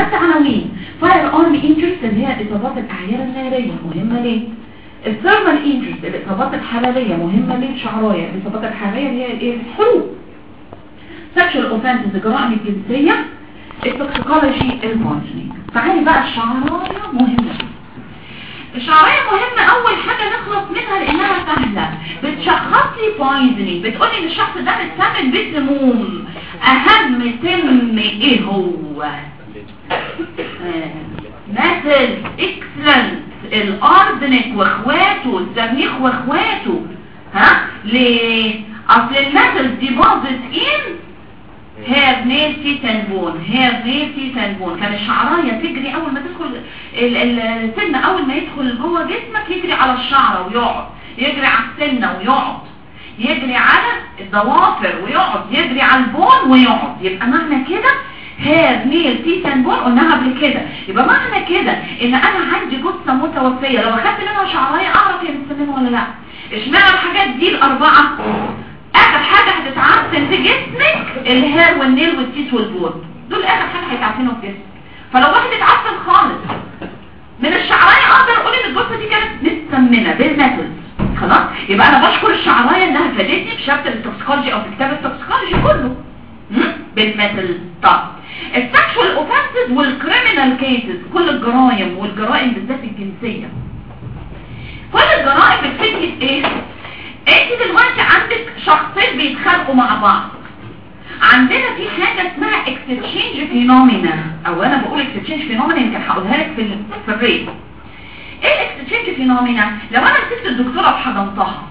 ثلاث عناوين فاير ارم انجرز اللي هي اصابات الاعيان الناريه مهمه ليه الثيرمال انجرز الاصابات الحراريه مهمه ليه الشعرايه الاصابات الحراريه اللي هي الايه الحروق سكشوال اوفنسز الجرائم الجنسيه التوكسيكولوجي البويزنينج تعالي بقى الشعرايه مهمه الشعرايه مهمه اول حاجه نخلص منها لانها سهله بتشخص لي بويزنينج بتقولي ان الشخص ده متسمم بسموم اهم سم ايه هو مثل اكسلنت الاردنك واخواته الزرنيخ واخواته ها ليه اصل المثل دي باظت ان هاف نيل تيتان بون هاف نيل تيتان بون كان الشعرايه تجري اول ما تدخل ال- ال- السن اول ما يدخل جوه جسمك يجري على الشعره ويقعد يجري على السنه ويقعد يجري على الضوافر ويقعد يجري على البون ويقعد يبقى معنى كده هاز نيل تيتان بون قلناها قبل كده يبقى معنى كده ان انا عندي جثه متوفيه لو اخدت منها شعرايه اعرف هي متسممه ولا لا اشمعنى الحاجات دي الاربعه اخر حاجه هتتعفن في جسمك الهير والنيل والتيت والبون دول اخر حاجه هيتعفنوا في جسمك فلو واحد اتعفن خالص من الشعرايه اقدر اقول ان الجثه دي كانت متسممه بالميثودز خلاص يبقى انا بشكر الشعرايه انها فادتني بشابتر التوكسيكولوجي او في كتاب التوكسيكولوجي كله بالمثل طب السكشوال اوفنسز والكريمنال كيسز كل الجرائم والجرائم بالذات الجنسيه كل الجرائم بتفيدني في ايه انت دلوقتي عندك شخصين بيتخانقوا مع بعض عندنا في حاجة اسمها اكستشينج فينومينا او انا بقول اكستشينج فينومينا يمكن هقولها لك في ال- في الريت ايه الاكستشينج فينومينا لو انا مسكت الدكتورة وحضنتها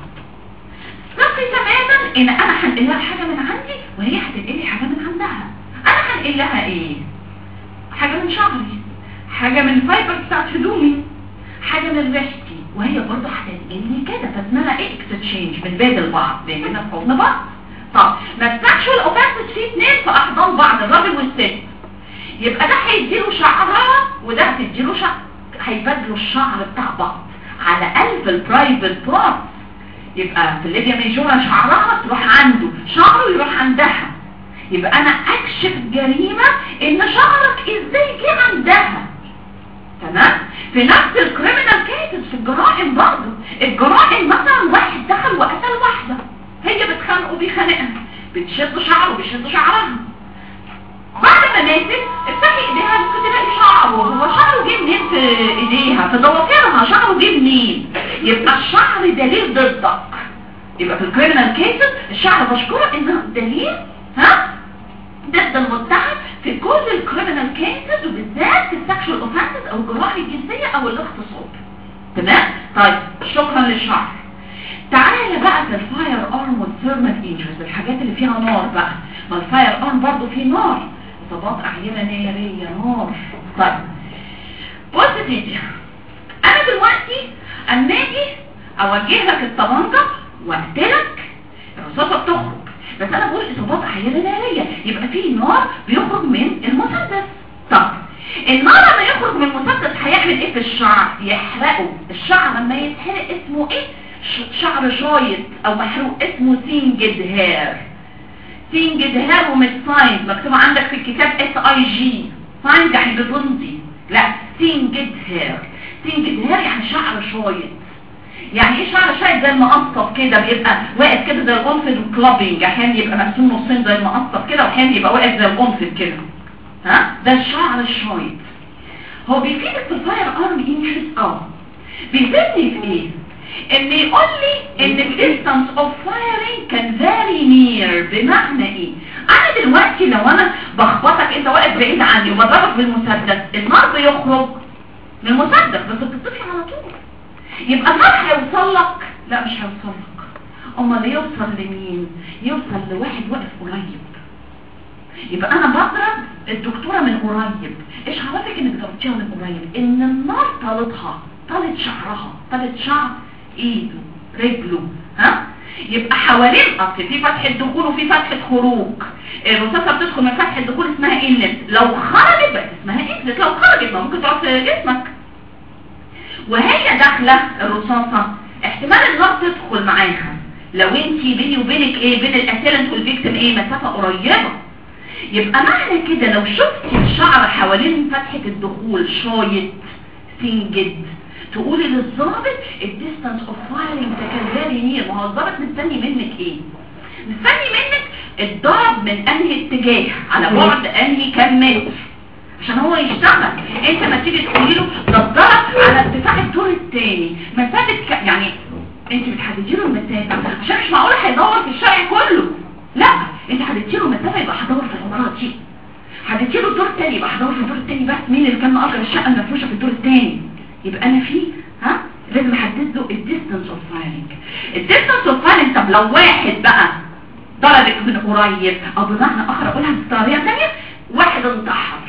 ثقي تماما ان انا هنقل لها حاجة من عندي وهي هتنقل لي حاجة من عندها انا هنقل لها ايه حاجة من شعري حاجة من الفايبر بتاعت هدومي حاجة من ريحتي وهي برضه هتنقل لي كده فاسمها ايه اكستشينج بنبادل بعض بيننا في حضن بعض طب ما السكشوال اوفنسز فيه اتنين في احضان بعض الراجل والست يبقى ده هيديله شعرها وده هتديله شعر هيبادلوا الشعر بتاع بعض على قلب البرايفت بارت يبقى في الليبيا ميجورا شعرها تروح عنده شعره يروح عندها يبقى انا اكشف جريمة ان شعرك ازاي جه عندها تمام في نفس الكريمنال كيسز في الجرائم برضه الجرائم مثلا واحد دخل وقتل واحدة هي بتخانقه بيخانقها بتشد شعره بيشد شعرها بعد ما ماتت افتحي ايديها ممكن تلاقي شعره هو شعره جه منين في ايديها في ضوافرها شعره جه منين يبقى الشعر دليل ضدك يبقى في الكريمنال كيسز الشعر بشكره انه دليل ها ضد المتهم في كل الكريمنال كيسز وبالذات في السكشوال اوفنسز او الجرائم الجنسيه او الاغتصاب تمام طيب شكرا للشعر تعالى بقى في الفاير ارم والثيرمال انجرز الحاجات اللي فيها نار بقى ما الفاير ارم برضه فيه نار اصابات اعينه ناريه نار طيب بص يا سيدي انا دلوقتي اما اجي اوجه لك الطبنجه واقتلك الرصاصه بتخرج بس انا بقول اصابات اعينه ناريه يبقى في نار بيخرج من المسدس طب النار لما يخرج من المسدس هيعمل ايه في الشعر يحرقه الشعر لما يتحرق اسمه ايه ش- شعر شايط او محروق اسمه سينجد هير سينجد هير ومش ساينز مكتوب عندك في الكتاب اس اي جي ساينز يعني بتنطي لا سينجد هير سينجد هير يعني شعر شايط يعني ايه شعر شايط زي المقصف كده بيبقى واقف كده زي القنفذ كلابينج احيانا يبقى مقسوم نصين زي المقصف كده واحيانا يبقى واقف زي القنفذ كده ها ده الشعر الشايط هو بيفيدك في الفاير ارم انجريز اه بيفيدني في ايه ان يقول لي ان الديستانس اوف فايرنج كان فيري نير بمعنى ايه انا دلوقتي لو انا بخبطك انت واقف بعيد عني وبضربك بالمسدس النار بيخرج من المسدس بس بتطفي على طول يبقى النار هيوصل لك لا مش هيوصل لك امال يوصل لمين يوصل لواحد واقف قريب يبقى انا بضرب الدكتورة من قريب ايش عرفك انك ضربتيها من قريب ان النار طالتها طالت شعرها طالت شعر ايده رجله ها يبقى حوالين اصل في فتحة دخول وفي فتحة خروج الرصاصة بتدخل من فتحة دخول اسمها انلت لو خرجت بقت اسمها اكزت لو خرجت ما ممكن تقعد في جسمك وهي داخلة الرصاصة احتمال النار تدخل معاها لو انت بيني وبينك ايه بين الاسيلنت والفيكتم ايه مسافة قريبة يبقى معنى كده لو شفت الشعر حوالين فتحة الدخول شايط سنجد تقولي للظابط الديستانس اوف فايرنج ده كان فيري نير ما هو الظابط مستني منك ايه مستني منك الضرب من انهي اتجاه على بعد انهي كام متر عشان هو يشتغل انت ما تيجي تقولي له ده الضرب على ارتفاع الدور الثاني مسافه ك... يعني انت بتحددي له المسافه عشان مش معقول هيدور في الشارع كله لا انت حددتي له مسافه يبقى هدور في العمارات دي حددتي له الدور الثاني يبقى هدور في الدور الثاني بس مين اللي كان مأجر الشقه المفروشه في الدور الثاني يبقى انا في ها لازم احدد له الديستانس اوف فايرنج الديستانس اوف فايرنج طب لو واحد بقى ضربك من قريب او بمعنى اخر اقولها بطريقه ثانيه واحد انتحر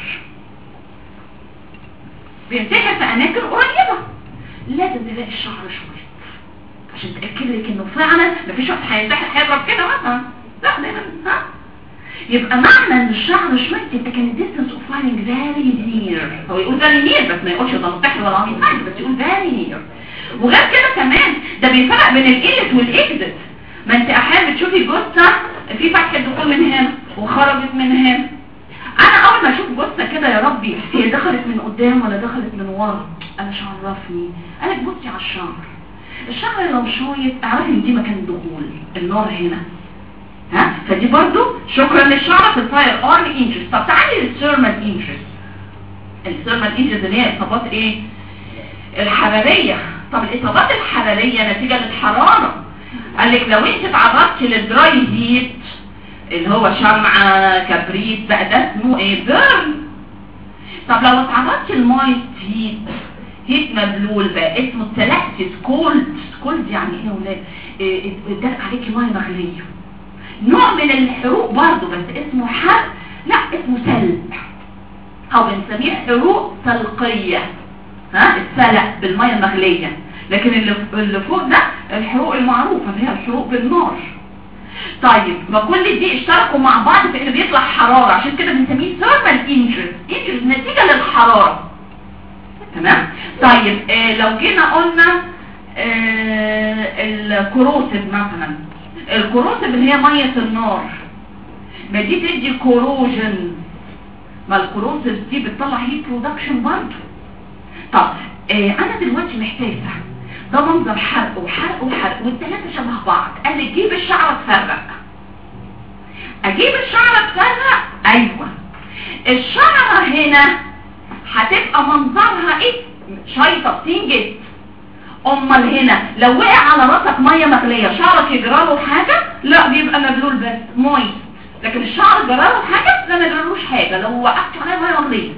بينتحر في اماكن قريبه لازم تلاقي الشعر شويه عشان تاكد لك انه فعلا مفيش واحد هينتحر هيضرب كده مثلا لا دايما ها يبقى معنى ان الشعر شويه انت كان الديستنس اوف فايرنج فيري نير هو يقول فيري نير بس ما يقولش ده منتحر ولا عميد حاجه بس يقول فيري نير وغير كده كمان ده بيفرق بين الانت والاكزت ما انت احيانا بتشوفي جثه في فتحه دخول من هنا وخرجت من هنا انا اول ما اشوف جثه كده يا ربي هي دخلت من قدام ولا دخلت من ورا انا مش عرفني انا بصي على الشعر الشعر لو شويه اعرفي ان دي مكان الدخول النار هنا ها فدي برضو شكرا للشعر في الفاير ارم انجز طب تعالي للثيرمال انجز الثيرمال انجز اللي هي اصابات ايه الحراريه طب الاصابات الحراريه نتيجه للحراره قال لك لو انت اتعرضتي للدراي هيت اللي هو شمعة كبريت بقى ده اسمه ايه بيرن طب لو اتعرضتي لمايت هيت هيت مبلول بقى اسمه سلاكتس كولد كولد يعني ايه يا ولاد إيه اتدلق عليكي ميه مغليه نوع من الحروق برضه بس اسمه حرق لا اسمه سلق او بنسميه حروق سلقيه ها السلق بالميه المغليه لكن اللي اللي فوق ده الحروق المعروفه اللي هي الحروق بالنار طيب ما كل دي اشتركوا مع بعض في انه بيطلع حراره عشان كده بنسميه ثيرمال انجرز انجرز نتيجه للحراره تمام طيب آه لو جينا قلنا آه الكروسيف مثلا الكروسيف اللي هي ميه النار ما دي تدي كوروجن ما الكروسيف دي بتطلع هيت برودكشن برضه طب آه انا دلوقتي محتاجه ده منظر حرق وحرق وحرق والثلاثه شبه بعض قال لي جيب الشعر تفرق اجيب الشعر تفرق ايوه الشعره هنا هتبقى منظرها ايه شايطه بتنجز امال هنا لو وقع على راسك ميه مغليه شعرك يجراله حاجه لا بيبقى مبلول بس مويس لكن الشعر جراله حاجه لا ما يجرالوش حاجه لو وقعت عليا ميه مغليه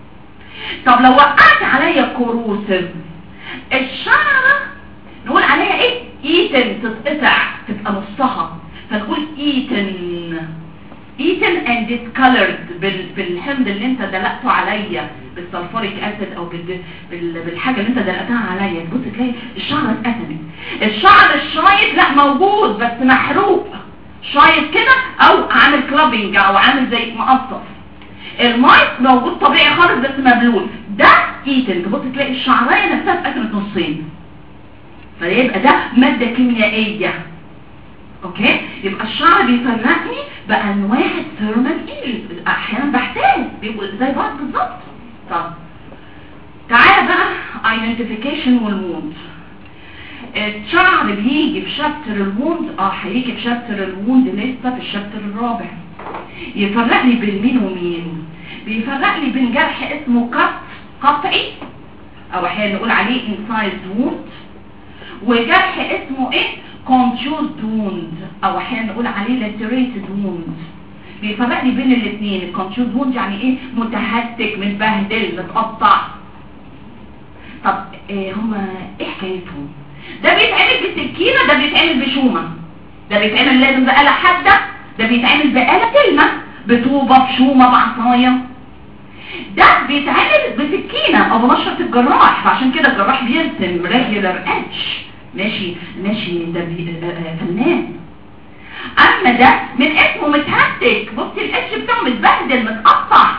طب لو وقعت عليا كروسيف الشعره نقول عليها ايه ايتن تتقطع تبقى نصها فنقول ايتن ايتن اند discolored بالحمض اللي انت دلقته عليا بالسلفوريك اسيد او بال... بال... بالحاجه اللي انت دلقتها عليا تبص تلاقي الشعر اتقسمت الشعر الشايط لا موجود بس محروق شايط كده او عامل كلابينج او عامل زي مقصف المايس موجود طبيعي خالص بس مبلول ده ايتن تبص تلاقي الشعرايه نفسها اتقسمت نصين فيبقى ده ماده كيميائيه اوكي يبقى الشعر بيفرقني بانواع الثيرمال ايجنت احيانا بحتاج بيبقوا زي بعض بالظبط طب تعالى بقى ايدنتيفيكيشن والوند الشعر بيجي في شابتر الوند اه هيجي في شابتر الوند لسه في الشابتر الرابع يفرق لي بين مين ومين بيفرق لي بين جرح اسمه قط قطعي او احيانا نقول عليه incised wound وجرح اسمه ايه confused wound او احيانا نقول عليه lacerated wound بيفرق لي بين الاثنين الكونفيوز wound يعني ايه متهتك متبهدل متقطع طب إيه هما ايه حكايتهم ده بيتعمل بسكينه ده بيتعمل بشومه ده بيتعمل لازم بآلة حاده ده بيتعمل بآلة كلمه بطوبه بشومه بعصايه ده بيتعمل بسكينه او بنشرة الجراح فعشان كده الجراح بيرسم ريجولار اتش ماشي ماشي ده فنان اما ده من اسمه متهتك بصي الاتش بتاعه متبهدل متقطع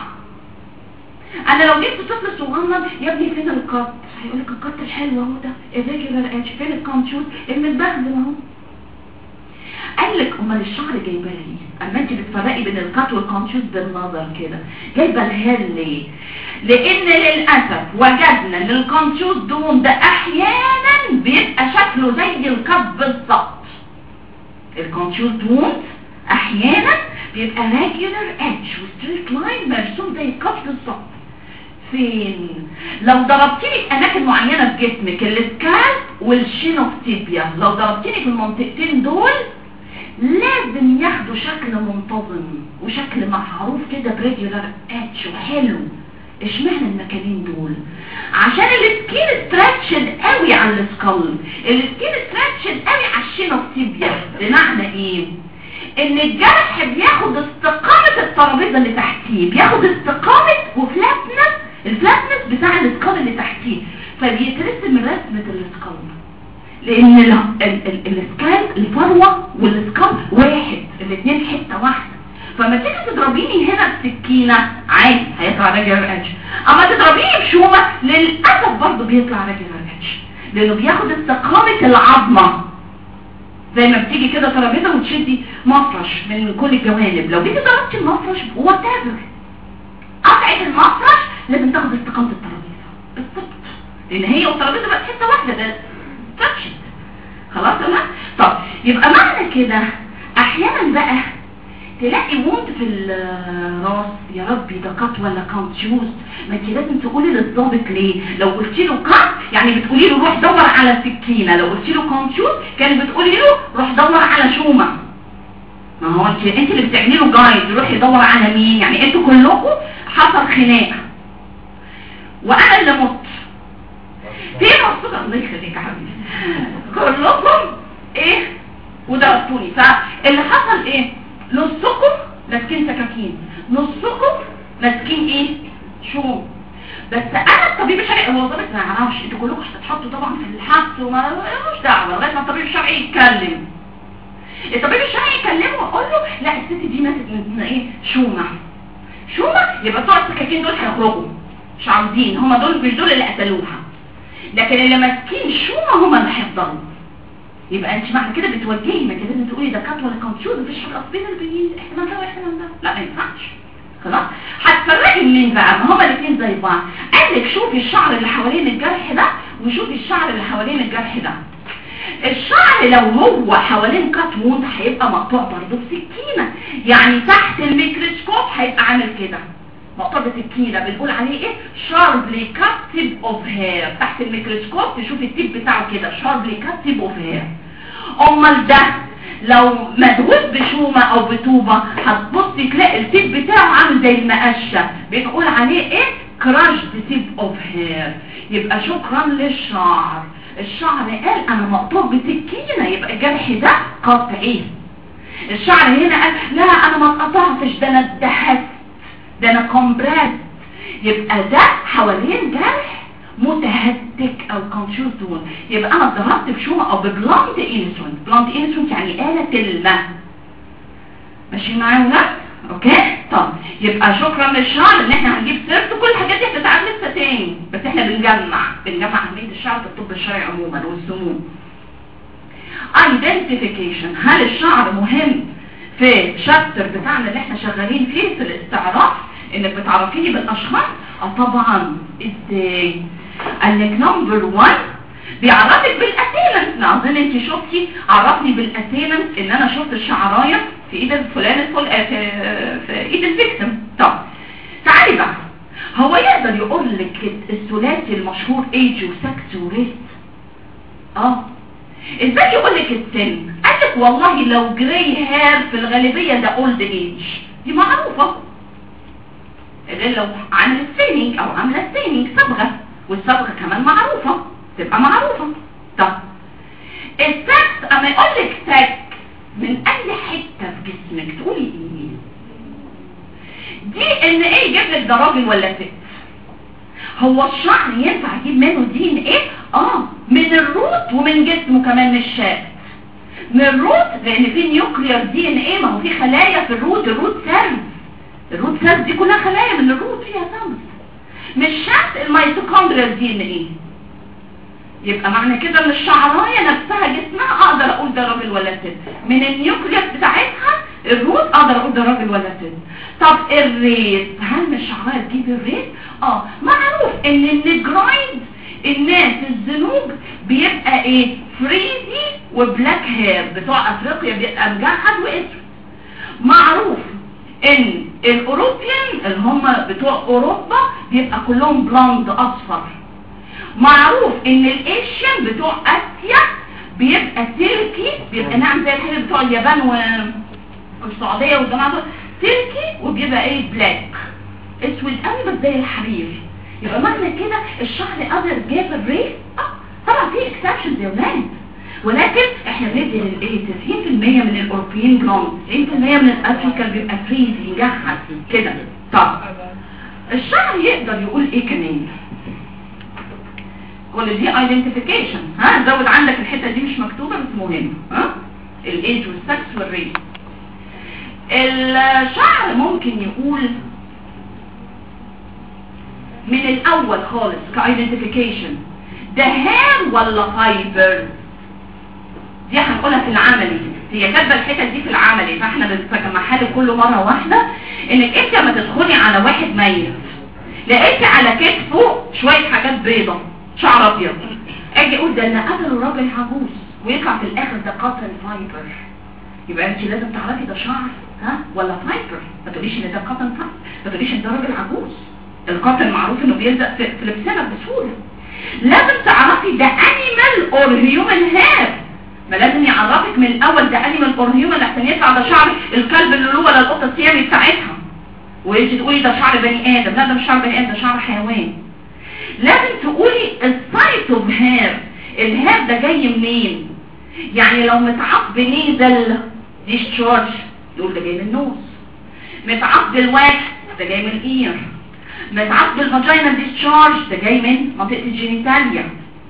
انا لو جبت طفل صغنن يا ابني فين القط هيقول لك القط الحلو اهو ده الريجولار اتش فين الكونتشوز المتبهدل اهو قال لك امال الشعر جايبها ليه اما انت بتفرقي بين الكات والكونشوس بالنظر كده جايبه الهير ليه لان للاسف وجدنا ان الكونشوس دون ده احيانا بيبقى شكله زي الكات بالظبط الكونشوس دون احيانا بيبقى ريجولار اتش وستريت لاين مرسوم زي الكات بالظبط فين لو ضربتيني في اماكن معينه في جسمك السكالب والشينوفتيبيا لو ضربتيني في المنطقتين دول لازم ياخدوا شكل منتظم وشكل معروف كده بريجولار اتش وحلو اشمعنى المكانين دول عشان السكين ستراتشد قوي على السكال السكين ستراتشد قوي على الشينوفتيبيا بمعنى ايه ان الجرح بياخد استقامة الترابيزة اللي تحتيه بياخد استقامة وفلاتنس الفلاتنس بتاع الاسكال اللي تحتيه فبيترسم رسمة الاسكال لان الاسكال الفروة والاسكال واحد الاثنين حتة واحدة فما تيجي تضربيني هنا بسكينة عادي هيطلع راجل اتش اما تضربيني بشومة للأسف برضه بيطلع راجل اتش لانه بياخد استقامة العظمة زي ما بتيجي كده ترابيزه وتشدي مفرش من كل الجوانب لو جيتي ضربتي المفرش هو تابر قطعه المفرش لازم تاخد استقامه الترابيزه بالظبط لان هي والترابيزه بقت حته واحده ده ستراتشد خلاص تمام طب يبقى معنى كده احيانا بقى تلاقي وونت في الراس يا ربي ده كات ولا كونتيوز ما انت لازم تقولي للضابط ليه لو قلت له كات يعني بتقولي له روح دور على سكينه لو قلت له كونتيوز كانت بتقولي له روح دور على شومه ما هو انت انت اللي بتعملي له جايد يروح يدور على مين يعني انتوا كلكم حصل خناقه وانا اللي مت في مبسوطه الله يخليك يا حبيبي كلكم ايه وضربتوني فاللي حصل ايه نصكم ماسكين سكاكين نصكم ماسكين ايه شوم بس انا الطبيب الشرعي هو ظابط ما يعرفش انتوا كلكم هتتحطوا طبعا في الحبس وما ملوش دعوه لغايه ما الطبيب الشرعي يتكلم الطبيب الشرعي يكلمه ويقول له لا الست دي ماتت من ايه شومه شومه يبقى بتوع السكاكين دول هيخرجوا مش عاوزين هم دول مش دول اللي قتلوها لكن اللي ماسكين شومه هم اللي هيفضلوا يبقى انت معنى كده بتوجهي ما كده لازم تقولي ده كات ولا كونتشوز مفيش حاجه اصلا البنين احتمال ده واحتمال ده لا ما ينفعش خلاص هتفرقي منين بقى ما هما الاثنين زي بعض قال لك شوفي الشعر اللي حوالين الجرح ده وشوفي الشعر اللي حوالين الجرح ده الشعر لو هو حوالين كات ووند هيبقى مقطوع برضه بسكينه يعني تحت الميكروسكوب هيبقى عامل كده مقطوع بسكينه بنقول عليه ايه شاربلي كات تيب اوف هير تحت الميكروسكوب تشوفي التيب بتاعه كده شاربلي كات تيب اوف هير امال ده لو مدهوس بشومة او بطوبة هتبصي تلاقي التيب بتاعه عامل زي المقشة بنقول عليه ايه كراشد تيب اوف هير يبقى شكرا للشعر الشعر قال انا مقطوع بسكينة يبقى الجرح ده قطعي الشعر هنا قال لا انا ما اتقطعتش ده انا اتدهست ده انا كومبريس يبقى ده حوالين جرح متهتك او كونشوزون يبقى انا اتضربت بشومة او ببلانت انسونت بلانت انسونت يعني آلة الماء ماشي معايا ولا اوكي طب يبقى شكرا للشعر ان احنا هنجيب سيرته كل الحاجات دي هتتعمل لسه تاني بس احنا بنجمع بنجمع اهميه الشعر في الطب الشرعي عموما والسموم identification هل الشعر مهم في الشابتر بتاعنا اللي احنا شغالين فيه في الاستعراف انك بتعرفيني بالاشخاص اه طبعا ازاي قال لك نمبر 1 بيعرفك بالاسيلنس اظن انت شفتي عرفني بالاسيلنس ان انا شفت الشعرايه في ايد الفلان الفل... في... في ايد الفيكتم طب تعالي بقى هو يقدر يقول لك الثلاثي المشهور ايج وسكس وريست اه ازاي يقول لك السن قال لك والله لو جراي هير في الغالبيه ده اولد ايج دي معروفه غير لو عامله ستيننج او عامله ستيننج صبغه والصبغه كمان معروفه تبقى معروفه طب السكس اما يقول لك سكس من اي حته في جسمك تقولي ايه دي ان ايه يجيب لك ده راجل ولا ست هو الشعر ينفع اجيب منه دي ان ايه اه من الروت ومن جسمه كمان مش شاب من الروت لان في نيوكلير دي ان ايه ما هو في خلايا في الروت الروت سيلز الروت سيلز دي كلها خلايا من الروت فيها سمس مش شرط الميتوكوندريال دي ان ايه يبقى معنى كده ان الشعرايه نفسها جسمها اقدر اقول ده راجل ولا ست من النيوكليس بتاعتها الروت اقدر اقول ده راجل ولا ست طب الريت هل من الشعرايه تجيب الريت اه معروف ان النجرايد الناس الزنوج بيبقى ايه فريزي وبلاك هير بتوع افريقيا بيبقى مجحد واسود معروف ان الاوروبيان اللي هم بتوع اوروبا بيبقى كلهم بلوند اصفر معروف ان الايشيان بتوع اسيا بيبقى تركي بيبقى نعم زي الحين بتوع اليابان والسعوديه والجماعه دول تركي وبيبقى ايه بلاك اسود قوي بس زي الحرير يبقى معنى كده الشعر قدر جاب الريس اه طبعا في اكسبشنز يا ولاد ولكن احنا بندي للايه 90% من الاوروبيين بلوند 90% من الافريكان بيبقى فريزي مجحد كده طب الشعر يقدر يقول ايه كمان كل دي ايدنتيفيكيشن ها زود عندك الحته دي مش مكتوبه بس مهمه ها الايج والسكس والريس الشعر ممكن يقول من الاول خالص كايدنتيفيكيشن ده هير ولا فايبر دي هنقولها في العملي هي كاتبه الحته دي في العملي فاحنا بنتجمعها كل مره واحده انك انت لما تدخلي على واحد ميت لقيتي على كتفه شويه حاجات بيضه شعر ابيض اجي اقول ده انا قتلوا راجل عجوز ويطلع في الاخر ده قاتل فايبر يبقى انت لازم تعرفي ده شعر ها ولا فايبر ما تقوليش ان ده قاتل فايبر ما تقوليش ان ده راجل عجوز القاتل معروف انه بيلزق في في لبسنا بسهوله لازم تعرفي ده انيمال اور هيومن هير ما لازم يعرفك من الاول ده انيمال اور هيومن عشان يطلع ده شعر الكلب اللي له ولا القطه السيامي بتاعتها ويجي تقولي ده شعر بني ادم لا ده مش شعر بني ادم ده شعر حيوان لازم تقولي السايت اوف هير الهير ده جاي منين يعني لو متعب بنيزل ديشارج يقول ده جاي من النوز متعب بالواكس ده جاي من الاير متعب بالفاجينا ديشارج ده جاي من منطقه الجينيتاليا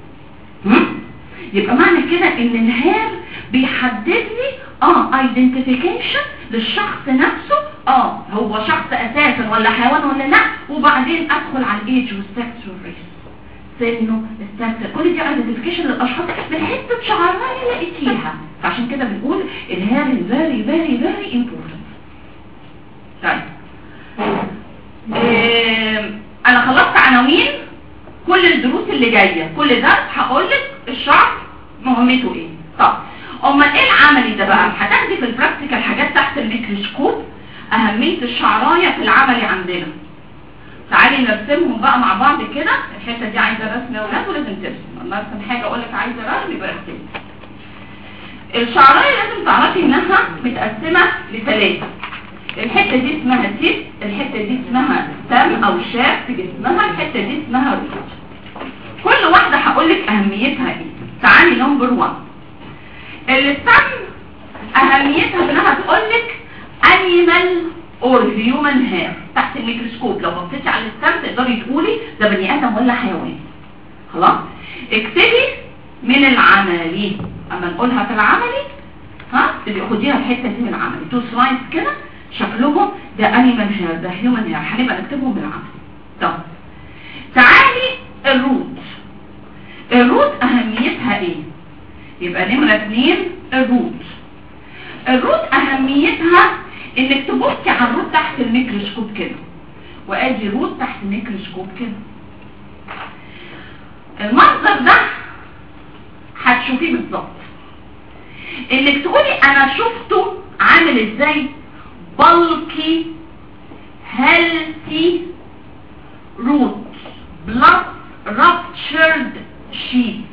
يبقى معنى كده ان الهير بيحدد لي اه ايدنتيفيكيشن للشخص نفسه اه هو شخص اساسا ولا حيوان ولا لا وبعدين ادخل على الايج والسكس والريس سنه السكس كل دي ايدنتيفيكيشن للاشخاص من حته شعرايه لقيتيها فعشان كده بنقول الهير فيري فيري فيري امبورتنت طيب إيه انا خلصت عناوين كل الدروس اللي جايه كل درس هقول لك الشعر مهمته ايه طب امال ايه العملي ده بقى هتاخدي في البراكتيكال حاجات تحت الميكروسكوب اهميه الشعرايه في العملي عندنا تعالي نرسمهم بقى مع بعض كده الحته دي عايزه رسم يا ولاد ولازم ترسم لما ارسم حاجه اقول لك عايزه رسم يبقى ارسم الشعرايه لازم تعرفي انها متقسمه لثلاثه الحته دي اسمها تيب الحته دي اسمها سم او شاف جسمها الحته دي اسمها روت كل واحده هقول لك اهميتها ايه تعالي نمبر 1 السم اهميتها انها تقول لك انيمال اور هيومن هير تحت الميكروسكوب لو بصيتي على السم تقدري تقولي ده بني ادم ولا حيوان خلاص اكتبي من العملي اما نقولها في العملي ها تبقي خديها الحته دي من العملي تو سلايدز كده شكلهم ده انيمال هير ده هيومن هير هنبقى نكتبهم بالعملي طب تعالي الروت الروت اهميتها ايه يبقى نمرة اتنين الروت الروت اهميتها انك تبصي على الروت تحت الميكروسكوب كده وادي روت تحت الميكروسكوب كده المنظر ده هتشوفيه بالظبط انك تقولي انا شفته عامل ازاي bulky healthy root plus ruptured sheath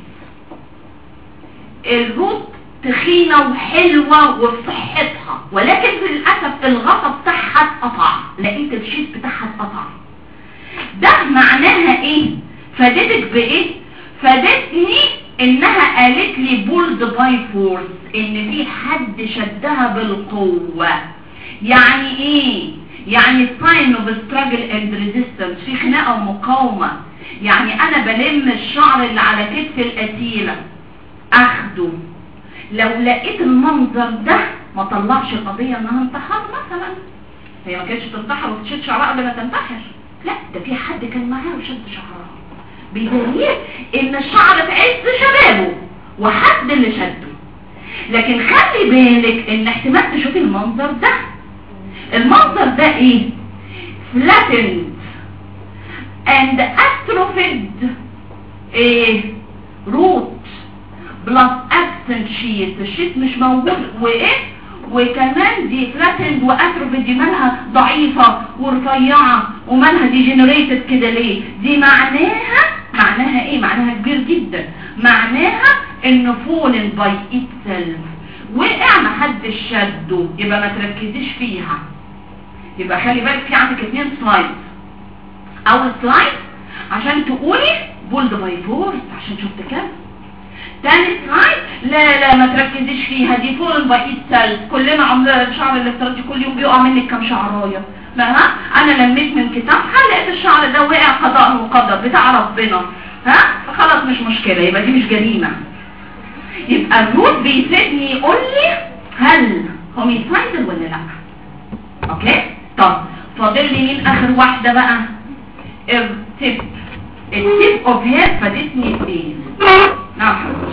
الروت تخينة وحلوة وفي صحتها ولكن للأسف الغطا بتاعها اتقطع لقيت الشيت بتاعها اتقطع ده معناها ايه فادتك بايه فادتني انها قالت لي بولد باي فورس ان في حد شدها بالقوة يعني ايه يعني sign of struggle and resistance في خناقة ومقاومة يعني انا بلم الشعر اللي على كتف القتيلة اخده لو لقيت المنظر ده ما طلعش قضية انها انتحر مثلا هي ما كانتش تنتحر وتشد شعرها قبل ما تنتحر لا ده في حد كان معاها وشد شعرها بدليل ان الشعر في عز شبابه وحد اللي شده لكن خلي بالك ان احتمال تشوفي المنظر ده المنظر ده ايه flattened and atrophied ايه root plus absent sheet الشيت مش موجود وايه وكمان دي flattened واتروفيد دي مالها ضعيفة ورفيعة ومالها ديجنريتد كده ليه دي معناها معناها ايه معناها كبير جدا معناها انه فولن باي itself وقع محدش شده يبقى ما تركزيش فيها يبقى خلي بالك في عندك اتنين سلايد اول سلايد عشان تقولي بولد باي فورس عشان شفت كام تاني سلايد لا لا ما تركزيش فيها دي فولن باي itself كلنا عمرنا الشعر الافتراضي كل يوم بيقع منك كام شعرايه ما ها انا لميت من كتابها لقيت الشعر ده وقع قضاء وقدر بتاع ربنا ها فخلاص مش مشكله يبقى دي مش جريمه يبقى الروت بيفيدني يقول لي هل هوميسايدل ولا لا اوكي طب فاضل لي مين اخر واحده بقى التيب التيب اوف هير فادتني بايه نعم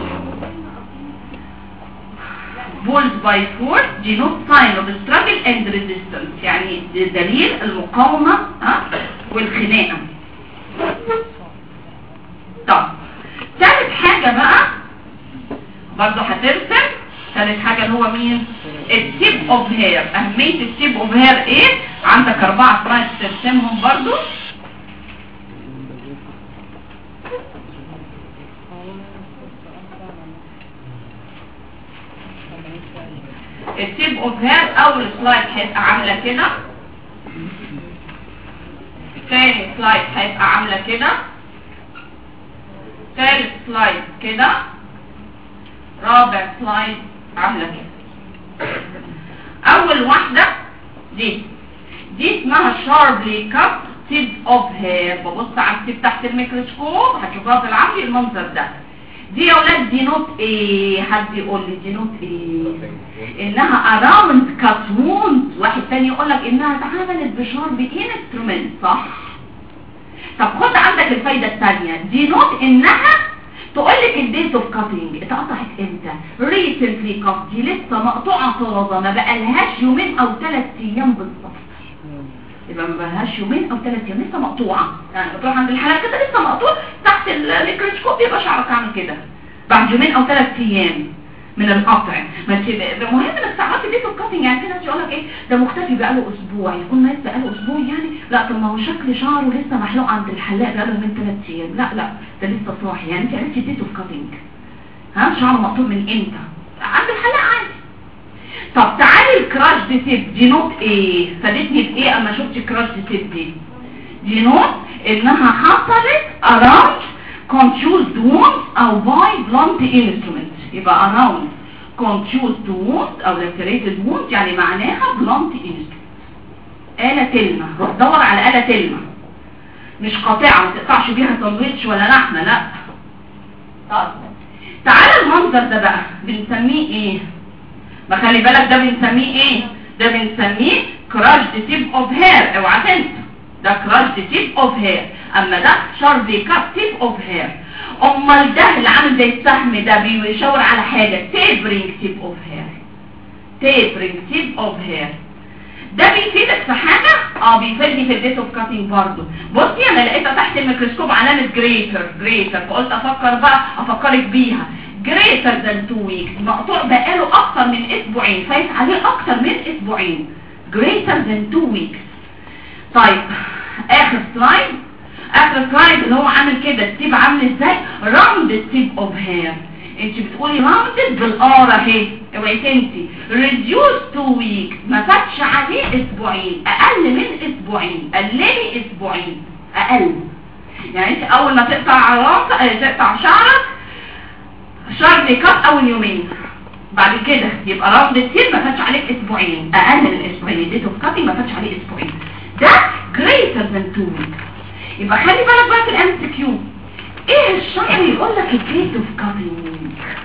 بولز باي فورس دي نوت ساين اوف ستراجل اند ريزيستنس يعني دليل المقاومه ها والخناقه طب ثالث حاجه بقى برضه هترسم ثالث حاجة اللي هو مين التيب اوف هير اهمية التيب اوف هير ايه عندك اربعة سلايدز ترسمهم برضه التيب اوف هير اول سلايد هيبقى عاملة كده ثاني سلايد هيبقى عاملة كده ثالث سلايد كده رابع سلايد عاملة كده اول واحدة دي دي اسمها شاربلي كاب تيب اوف هير ببص على التيب تحت الميكروسكوب هتشوفها في العملي المنظر ده دي يا اولاد دي نوت ايه حد يقول لي دي نوت ايه انها اراوند كاتموند واحد تاني يقول لك انها اتعملت بشاربي انسترومنت صح طب خد عندك الفايدة الثانية دي نوت انها تقول لك الديت اوف كاتنج اتقطعت امتى ريسنتلي كات دي لسه مقطوعه طازه ما بقالهاش يومين او ثلاث ايام بالظبط يبقى ما بقالهاش يومين او ثلاث ايام لسه مقطوعه يعني بتروح عند الحالات كده لسه مقطوع تحت الميكروسكوب يبقى شعرك عامل كده بعد يومين او ثلاث ايام من القطع ما ده مهم انك تعرفي ديت اوف كاتنج يعني في ناس يقول لك ايه ده مختفي بقاله اسبوع يكون مات بقاله اسبوع يعني لا طب ما هو شكل شعره لسه محلوق عند الحلاق بقاله من ثلاث ايام لا لا ده لسه صاحي يعني انت عرفتي ديت اوف كاتنج ها شعره مقطوع من امتى عند الحلاق عادي طب تعالي الكراش دي تيب دي نوت ايه فادتني بايه اما شفت الكراش دي تيب دي دي نوت انها حصلت around confused wounds او by blunt instruments يبقى around confused wounds او lacerated wounds يعني معناها blunt instruments آلة تلمة روح دور على آلة تلمة مش قاطعة ما تقطعش بيها ساندوتش ولا لحمة لا طيب تعالى المنظر ده بقى بنسميه ايه ما خلي بالك ده بنسميه ايه ده بنسميه كراش تيب اوف هير اوعى تنسى ده كراش تيب اوف هير اما ده شاربي كاب تيب اوف هير امال ده اللي عامل زي السهم ده بيشاور على حاجه تيبرينج تيب اوف هير تيبرينج تيب اوف هير ده بيفيدك في حاجة اه بيفيدني في الديت اوف كاتنج برضه بصي انا لقيتها تحت الميكروسكوب علامة جريتر جريتر فقلت افكر بقى افكرك بيها جريتر ذان 2 ويكس مقطوع بقاله اكتر من اسبوعين فايت عليه اكتر من اسبوعين جريتر ذان 2 ويكس طيب اخر سلايد اخر سلايد اللي هو عامل كده التيب عامل ازاي راوند التيب اوف هير انت بتقولي راوندد بالار اهي اوعي تنسي ريديوس تو ويكس ما فاتش عليه اسبوعين اقل من اسبوعين قللي اسبوعين اقل يعني انت اول ما تقطع راسك تقطع شعرك شعر كات اول يومين بعد كده يبقى راوند التيب ما فاتش عليك اسبوعين اقل من اسبوعين ديت اوف كاتنج ما فاتش عليه اسبوعين ده greater than 2 weeks يبقى خلي بالك بقى في الام سي كيو ايه الشرط يقول لك الديت اوف كاتنج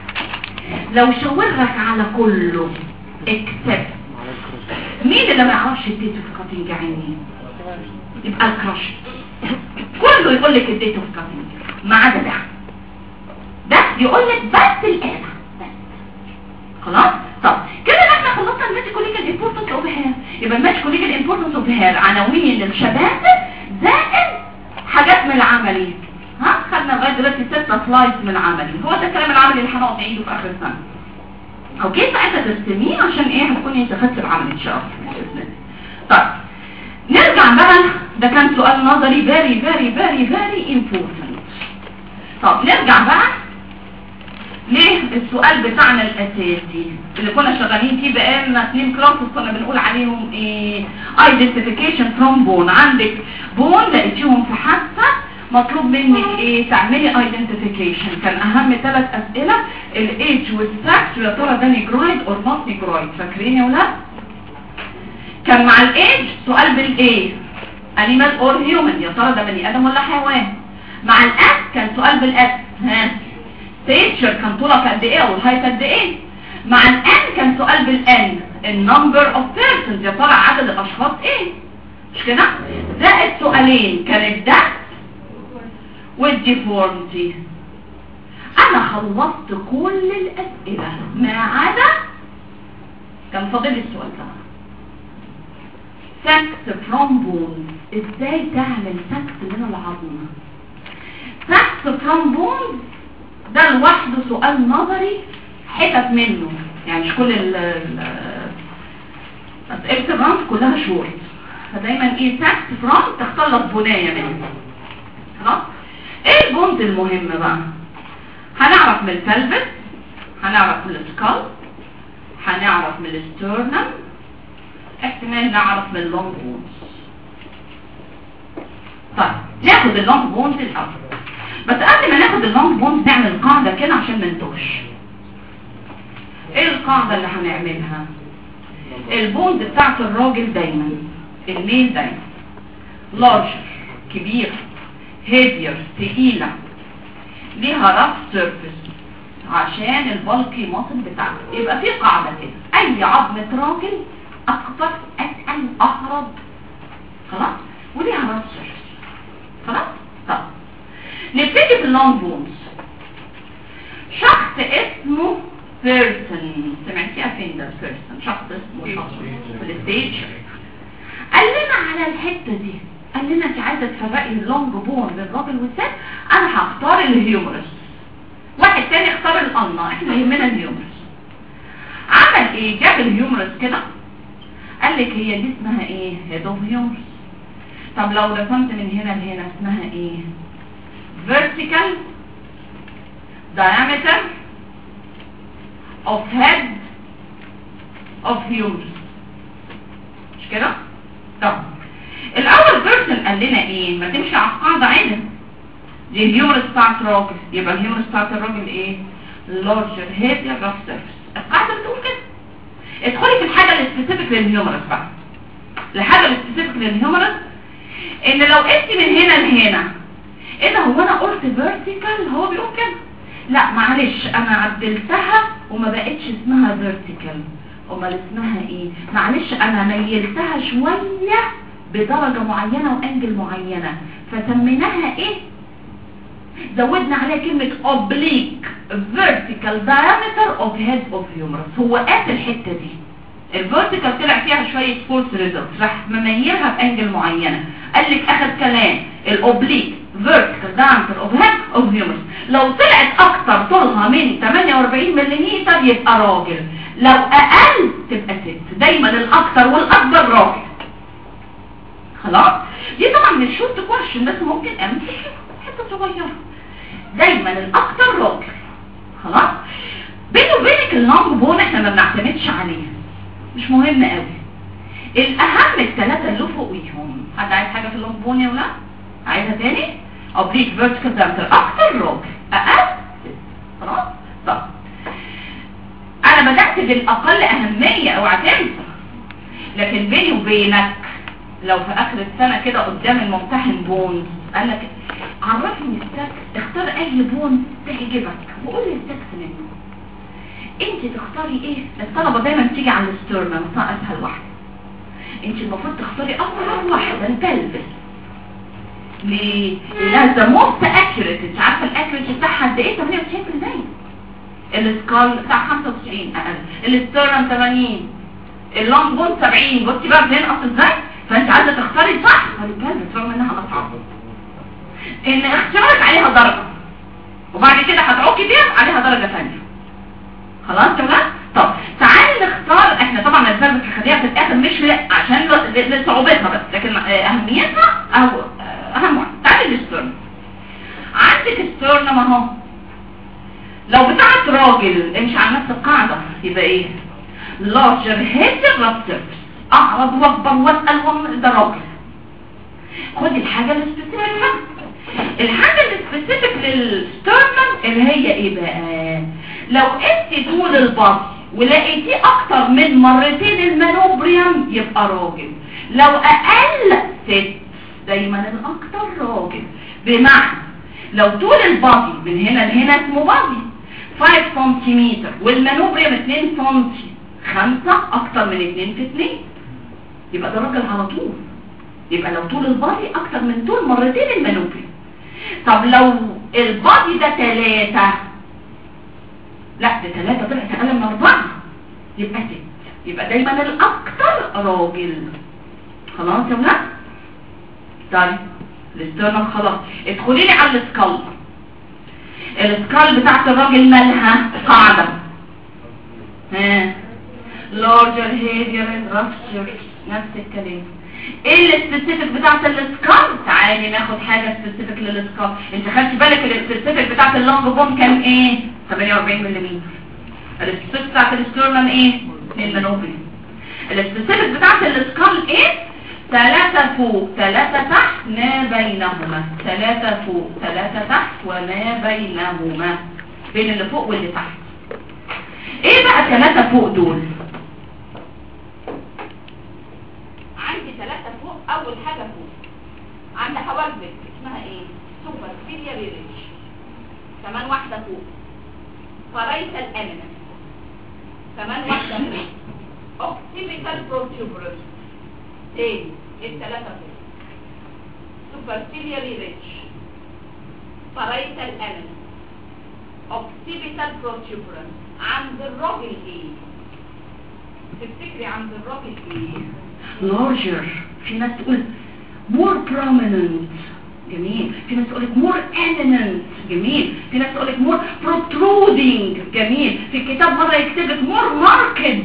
لو شاورك على كله اكسبت مين اللي ما يعرفش الديت اوف كاتنج يا عيني يبقى الكراش كله يقول لك الديت اوف كاتنج ما عدا ده ده يقول لك بس الآلة بس خلاص طب كده احنا خلصنا الميديكال ليجل امبورتنس اوف هير يبقى الميديكال ليجل امبورتنس اوف هير عناوين للشباب زائد حاجات من العملي ها خدنا لغايه دلوقتي ستة سلايدز من العملي هو ده الكلام العملي اللي هنقعد نعيده في اخر السنه اوكي فانت تستميه عشان ايه هتكوني انت خدت العمل ان شاء الله باذن الله طيب نرجع بقى ده كان سؤال نظري very very very very important طب نرجع بقى ليه السؤال بتاعنا الاساسي اللي كنا شغالين فيه بقالنا اتنين كلاسز كنا بنقول عليهم ايه identification from bone عندك بون لقيتيهم في حادثه مطلوب منك ايه تعملي identification كان اهم ثلاث اسئله الايدج والسكس ويا ترى ده نيجرويد اور نوت نيجرويد فاكرين يا ولاد كان مع الايدج سؤال بالايه انيمال اور هيومن يا ترى ده بني ادم ولا حيوان مع الاس كان سؤال بالاس ها ستيتشر كان طولك قد ايه او الهايت قد ايه مع الان كان سؤال بالان النمبر اوف بيرسونز يا ترى عدد الاشخاص ايه مش كده زائد سؤالين كان الدس والديفورمتي انا خلصت كل الاسئله ما عدا كان فاضل السؤال ده سكس فروم بون ازاي تعمل سكس من العظم سكس فروم بون ده لوحده سؤال نظري حتت منه يعني مش كل ال اسئله الرمز كلها شورت فدايما ايه سكس فروم تختار لك بنايه منه خلاص ايه البونز المهم بقى هنعرف من البلفس هنعرف من السكال هنعرف من الستورنم احتمال نعرف من اللونج بونز طيب ناخد اللونج بونز الاول بس قبل ما ناخد اللونج بونز نعمل قاعدة كده عشان ما نتوش ايه القاعدة اللي هنعملها البونز بتاعت الراجل دايما الميل دايما لارجر كبير هيفير تقيلة ليها رف سيرفيس عشان البلكي ماسل بتاعته يبقى في قاعدة كده اي عظمة راجل اكبر اتقل اهرب خلاص وليها رف سيرفيس خلاص طب نبتدي باللونج بونز شخص اسمه بيرسون سمعتيها فين ده بيرسون شخص اسمه شخص في الستيج قال لنا على الحتة دي قال لنا انت عايزه تفرقي اللونج بون للراجل والست انا هختار الهيومرس واحد تاني اختار القنا احنا يهمنا الهيومرس عمل ايه جاب الهيومرس كده قال لك هي دي اسمها ايه هيد اوف هيومرس طب لو رسمت من هنا لهنا اسمها ايه vertical diameter of head of humerus مش كده طب الاول بيرسون قال لنا ايه ما تمشي على القاعده عدل دي الهيومرس بتاعت راجل يبقى الهيومرس بتاعت الراجل ايه larger head يا rough surface القاعده بتقول كده ادخلي في الحاجه السبيسيفيك للهيومرس بقى الحاجه السبيسيفيك للهيومرس ان لو انت من هنا لهنا ايه ده هو انا قلت فيرتيكال هو بيقول كده لا معلش انا عدلتها وما بقتش اسمها فيرتيكال امال اسمها ايه معلش انا ميلتها شويه بدرجه معينه وانجل معينه فسميناها ايه زودنا عليها كلمة oblique vertical diameter of head of humerus هو قاس الحتة دي الفيرتيكال طلع فيها شوية فولس ريزلت راح مميرها بانجل معينة قال لك اخد كلام الاوبليك vertical diameter of head of humerus لو طلعت اكتر طولها من 48 ملم يبقى راجل لو اقل تبقى ست دايما الاكتر والاكبر راجل خلاص دي طبعا من شورت كويشن بس ممكن امسك حته صغيره دايما الاكتر راجل خلاص بيني وبينك اللونج بون احنا ما بنعتمدش عليه مش مهم قوي الاهم الثلاثه اللي فوقيهم حد عايز حاجه في اللونج بون يا ولاد عايزها تاني اوبليك فيرتيكال دامتر اكتر راجل اقل خلاص طب انا بدات بالاقل اهميه اوعى تنسى لكن بيني وبينك لو في اخر السنه كده قدام الممتحن بونز قال لك عرفني السكس اختار اي بون تعجبك وقول لي السكس منه انت تختاري ايه الطلبه دايما بتيجي على الستورنم اسهل واحده انت المفروض تختاري اقرب واحده البلبس ليه؟ لانها ذا موست اكيوريت انت عارفه السكال بتاع 95 اقل الاسترن 80 اللونج بون 70 بصي بقى بتنقص ازاي فانت عايزه تختاري صح هنتكلم رغم انها اصعب ان اختيارك عليها درجه وبعد كده هتعوقي بيها عليها درجه ثانيه خلاص تمام طب تعالي نختار احنا طبعا الاسباب بتخليها في الاخر مش ل- عشان ل- لصعوبتها بس لكن آه، اهميتها او آه، اهم واحد تعالي للستورن عندك الستورن ما هو لو بتاعت راجل امشي على نفس القاعدة يبقى ايه larger head rupture اعرض واكبر واسأل وم- ده راجل خدي الحاجة السبيسيفيك الحاجة السبيسيفيك للستورنم اللي هي ايه بقى لو انت طول البطن ولقيتيه اكتر من مرتين المانوبريم يبقى راجل لو اقل ست دايما الاكتر راجل بمعنى لو طول البادي من هنا لهنا اسمه بادي 5 سنتيمتر والمانوبريم 2 سنتي 5 اكتر من 2 في 2 يبقى ده راجل على طول يبقى لو طول البادي اكتر من طول مرتين المانوبريم طب لو البادي ده 3 لا ده 3 طلعت اقل من 4 يبقى 6 يبقى دايما الاكتر راجل خلاص يا ولاد طيب الاسترنال خلاص ادخلي لي على السكال السكال بتاعت الراجل مالها قاعدة ها larger hair and rupture نفس الكلام ايه السبيسيفيك بتاعت السكال تعالي ناخد حاجة سبيسيفيك للسكال انت خدتي بالك السبيسيفيك بتاعت اللونج بوم كان ايه 48 ملم السبيسيفيك بتاعت الاسترنال ايه المانوفري السبيسيفيك بتاعت السكال ايه ثلاثة فوق ثلاثة تحت ما بينهما ثلاثة فوق ثلاثة تحت وما بينهما بين اللي فوق واللي تحت ايه بقى ثلاثة فوق دول عندي ثلاثة فوق اول حاجة فوق عند حواجبك اسمها ايه سوبر فيليا ريريش كمان واحدة فوق فريس الامنس كمان واحدة فوق اوكسيبيتال بروتيوبرس تاني الثلاثة فوق superciliary ridge parietal eminence occipital protuberance عند الراجل ايه تفتكري عند الراجل ايه larger في ناس تقول more prominent جميل في ناس تقول لك more eminent جميل في ناس تقول لك more protruding جميل في الكتاب مرة يكتب لك more marked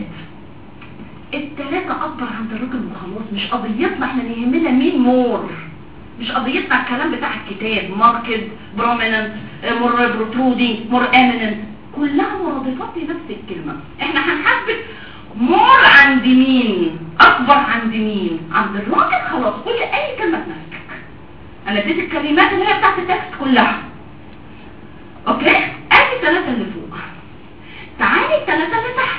التلاتة أكبر عند الراجل وخلاص مش قضيتنا احنا اللي يهمنا مين مور مش قضيتنا الكلام بتاع الكتاب ماركت بروميننت مور بروترودينج مور اميننت كلها مرادفات لنفس الكلمة احنا هنحسبك مور عند مين اكبر عند مين عند الراجل خلاص قول اي كلمة تناسبك انا اديت الكلمات اللي هي بتاعت التكست كلها اوكي ادي الثلاثة اللي فوق تعالي الثلاثة اللي تحت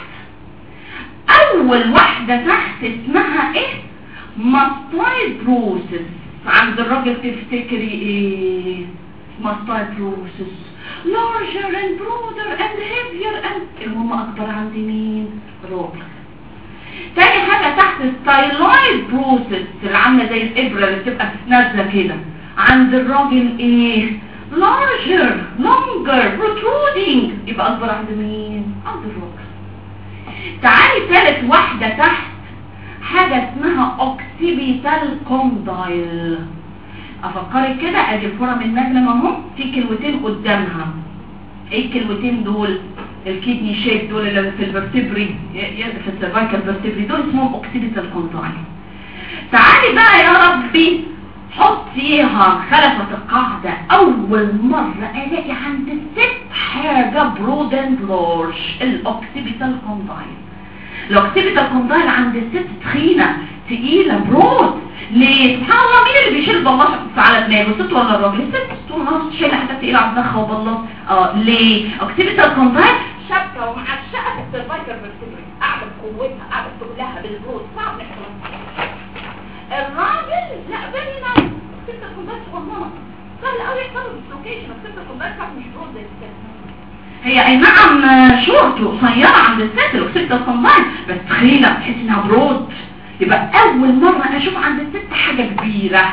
اول واحدة تحت اسمها ايه ماستايد بروسس عند الراجل تفتكري ايه ماستايد بروسس larger and broader and heavier and المهم اكبر عند مين راجل تاني حاجة تحت ستايلويد بروسس اللي عاملة زي الابرة اللي بتبقى نازلة كده عند الراجل ايه larger longer protruding يبقى اكبر عند مين عند الراجل تعالي ثالث واحدة تحت حاجة اسمها اوكسيبيتال كوندايل افكرك كده ادي الفرم النجلة اهو في كلمتين قدامها ايه الكلمتين دول الكيدني شيب دول اللي في الفرتبري في السيرفايكال فيرتبري دول اسمهم اوكسيبيتال كوندايل تعالي بقى يا ربي حطيها خلفت القاعدة اول مرة الاقي عند الست حاجة برود اند لارج الاوكسيبيتال كوندايل الاوكسيبيتال كوندايل عند الست تخينة تقيلة برود ليه سبحان الله مين اللي بيشيل بلاط على دماغه الست ولا الراجل الست طول النهار شايله حاجات تقيله على دماغها وبلاط اه ليه اوكسيبيتال كوندايل شبكه ومعشقه في السيرفايكال فيرتبري قاعده بقوتها قاعده بتقولها بالبرود صعب نحفظها الراجل لا فيري نايس اوكسيبيتال كوندايل صغننه سهل قوي يحصل ديسلوكيشن اوكسيبيتال كوندايل بتاعت مش برود زي الست هي اي نعم شورت وقصيره عند الست الاوكسيبيتال كوندايل بس تخينه تحس انها برود يبقى اول مرة اشوف عند الست حاجة كبيرة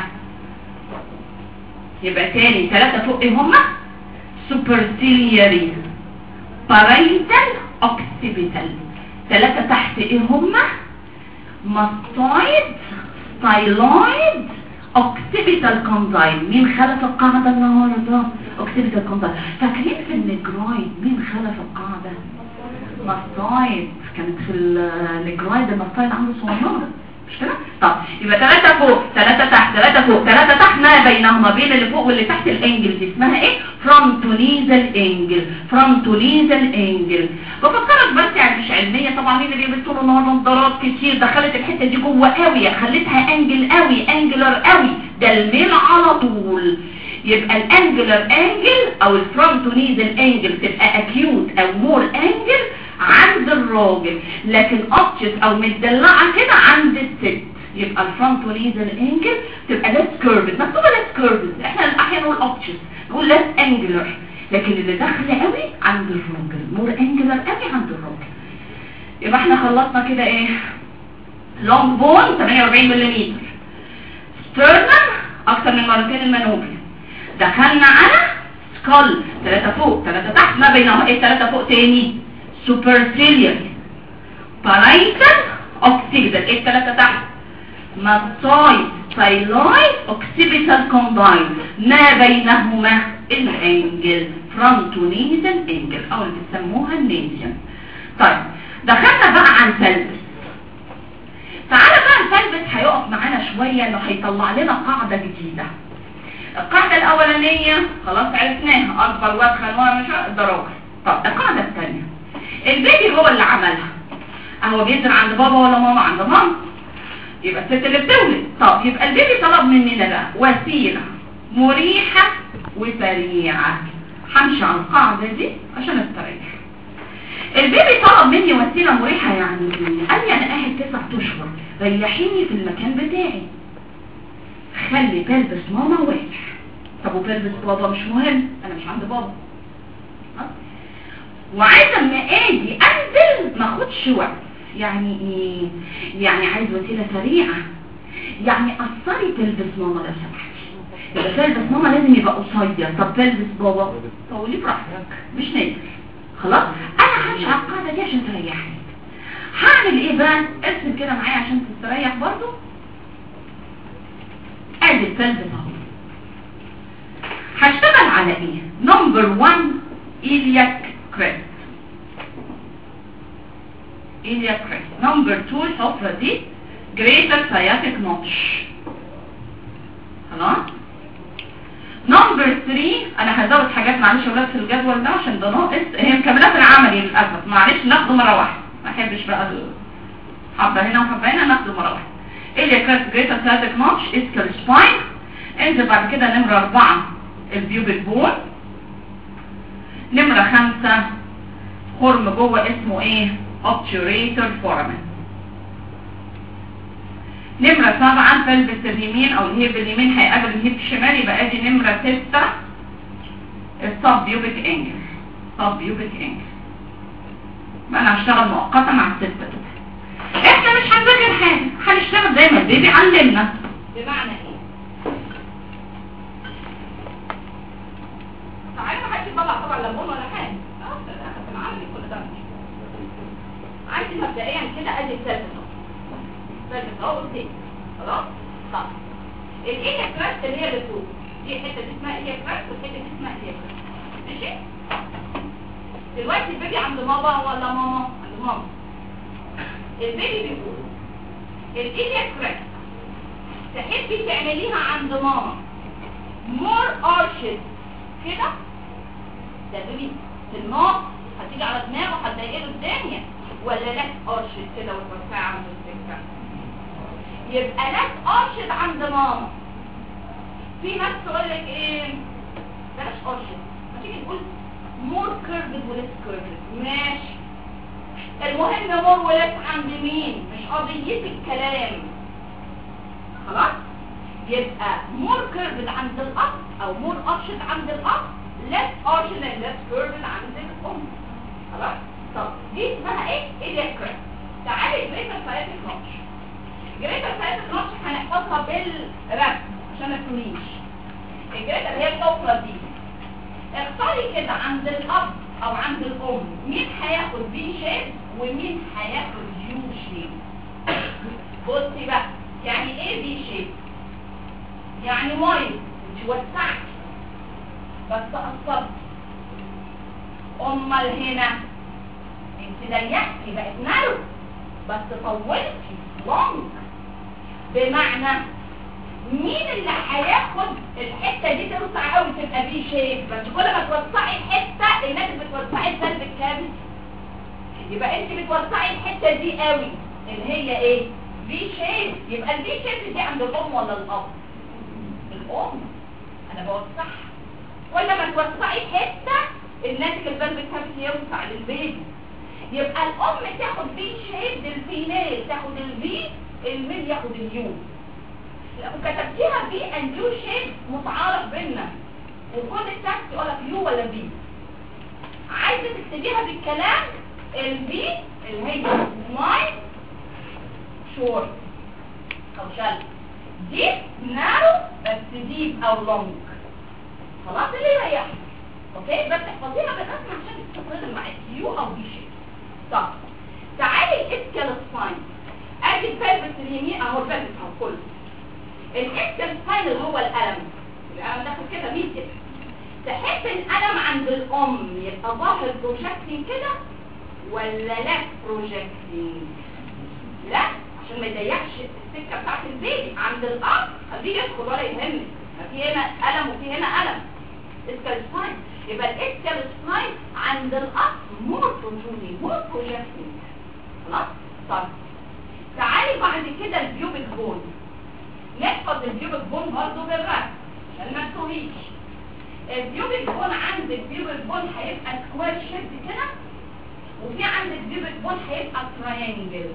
يبقى تاني ثلاثة فوق ايه هما سوبرسيلياري بارايتال اوكسيبيتال ثلاثة تحت ايه هما ماستويد ستايلويد اوكسيبيتال كوندايل مين خلف القاعدة النهاردة اوكسيبيتال كوندايل فاكرين في النجرويد مين خلف القاعدة ماستويد كانت في النجرويد الماستويد عنده صغيرة مش كده؟ طب يبقى ثلاثة فوق ثلاثة تحت ثلاثة فوق ثلاثة تحت ما بينهما بين اللي فوق واللي تحت الانجل دي اسمها ايه؟ فرونتوليزال انجل فرونتوليزال انجل بفكرك بس يعني مش علمية طبعا مين اللي بيلبس طول النهار نظارات كتير دخلت الحتة دي جوه قوي خلتها انجل قوي انجلر قوي ده الميل على طول يبقى الانجلر انجل او الفرونتوليزال انجل تبقى اكيوت او مور انجل عند الراجل لكن اوبتشس او مدلعه كده عند الست يبقى الفرونت وليزال انجل تبقى ليس كيرفد مكتوبه ليس كيرفد احنا احيانا نقول اوبتشس نقول ليس انجلر لكن اللي داخله قوي عند الراجل مور انجلر قوي عند الراجل يبقى احنا خلصنا كده ايه لونج بون 48 ملم ستيرنم اكتر من مرتين المانوبل دخلنا على سكال ثلاثة فوق ثلاثة تحت ما بينهم ايه ثلاثة فوق تاني superciliary parietal occipital ايه الثلاثة تحت mastoid styloid occipital combined ما بينهما الانجل frontonasal angle او اللي بيسموها النيزيان طيب دخلنا بقى عن سلبس تعالى بقى سلبس هيقف معانا شوية انه هيطلع لنا قاعدة جديدة القاعدة الاولانية خلاص عرفناها اكبر وادخل ورا مش الدراجة طب القاعدة الثانية البيبي هو اللي عملها هو بينزل عند بابا ولا ماما عند ماما يبقى الست اللي بتولد طب يبقى البيبي طلب مننا بقى وسيله مريحه وسريعه همشي على القاعده دي عشان استريح البيبي طلب مني وسيله مريحه يعني قال لي انا قاعد تسع اشهر ريحيني في المكان بتاعي خلي بلبس ماما واسع طب وبلبس بابا مش مهم انا مش عند بابا وعايزه اما اجي انزل ما اخدش وقت يعني ايه يعني عايز وسيله سريعه يعني قصري تلبس ماما لو سمحتي يبقى تلبس ماما لازم يبقى قصير طب تلبس بابا طولي براحتك مش نازل خلاص انا همشي على القاعده دي عشان تريحني هعمل ايه بقى ارسم كده معايا عشان تستريح برضو ادي تلبس اهو هشتغل على ايه نمبر 1 إلياك كريست إليا كريست نمبر 2 الحفرة دي greater sciatic notch خلاص نمبر 3 انا هزود حاجات معلش ولاد في الجدول ده عشان ده ناقص هي مكملات العملي للاسف معلش ناخده مره واحده ما احبش بقى حبه هنا وحبه هنا ناخده مره واحده إليا كريست greater sciatic notch اسكال سباين انزل بعد كده نمره 4 البيوبيك بون نمرة خمسة خرم جوه اسمه ايه obturator foramen نمرة سبعة بلبس اليمين او الهيب اليمين هيقابل الهيب الشمال يبقى ادي نمرة ستة الصب بيوبيك انجل صب بيوبيك انجل بقى انا هشتغل مؤقتا مع الستة دول احنا مش هنذاكر حاجة هنشتغل زي ما البيبي علمنا بمعنى ايه تعالى ما حدش يطلع طبعا ليمون ولا حاجه اه في الاخر في العمل كل ده عندي مبدئيا كده ادي الثالث الثالث اهو قدامي خلاص طب الايه كراست اللي هي اللي فوق دي حته دي اسمها ايه كراست والحته دي اسمها ايه كراست ماشي دلوقتي البيبي عند بابا ولا ماما عند ماما البيبي بيقول الايه كراست تحبي تعمليها عند ماما مور ارشد كده ده بيبي في النص هتيجي على دماغه هتضايق له الدنيا ولا لا ارشد كده وترفع عنده الفكره يبقى لا ارشد عند ماما في ناس تقول لك ايه بلاش ارشد ما تيجي نقول مور كيرفد وليس كيرفد ماشي المهم مور وليس عند مين مش قضيتي الكلام خلاص يبقى مور كيرفد عند الاب او مور ارشد عند الاب less ارشد and less كيرفد عند الام خلاص طب دي اسمها ايه ايه كريست تعالي جريتر سايتك نوتش جريتر سايتك نوتش هنحفظها بالرسم عشان ما تكونيش الجريتر هي الكوكله دي اختاري كده عند الاب او عند الام مين هياخد بي شيب ومين هياخد يو شيب بصي بقى يعني ايه بي شيب يعني ميه مش وسعت بس قصرت امال هنا انت ضيقتي بقت نارو بس طولتي لونج بمعنى مين اللي هياخد الحته دي توسع قوي تبقى بي شيب بس كل ما توسعي حته الناس بتوسعي القلب الكامل يبقى انت بتوسعي الحته دي قوي اللي هي ايه بي شيب يبقى البي شيب دي عند الام ولا الاب الام انا بوسعها كل ما توسعي حته الناتج القلب الكامل يوسع للبيبي يبقى الام تاخد بي شيب للفيميل تاخد البي الميل ياخد اليو لو كتبتيها بي اند يو شيب متعارف بينا الكود التاكس يقول لك يو ولا بي عايزه تكتبيها بالكلام البي اللي هي ماي شورت او شال دي نارو بس ديب او لونج خلاص اللي يريحك اوكي بس احفظيها بالرسم عشان تستقر معاك يو او بي شيب طب تعالي الاسكال سباين ادي البلبس اليمين اهو البلبس اهو كله الاسكال سباين اللي هو الالم الالم داخل كده ميتر تحس الالم عند الام يبقى ظاهر بروجكتنج كده ولا لا بروجكتنج لا عشان ما يضيقش السكه بتاعت البيبي عند الاب خليه يدخل ولا يهمك ما في هنا الم وفي هنا الم اسكال سباين يبقى الاسكال سباين عند الاب مور بروتوني مور بروجكتنج خلاص طب تعالي بعد كده البيوبك بون نحفظ البيوبك بون برضه بالرسم عشان ما تتوهيش البيوبك بون عند البيوبك بون هيبقى سكوير شيب كده وفي عند البيوبك بون هيبقى تراينجل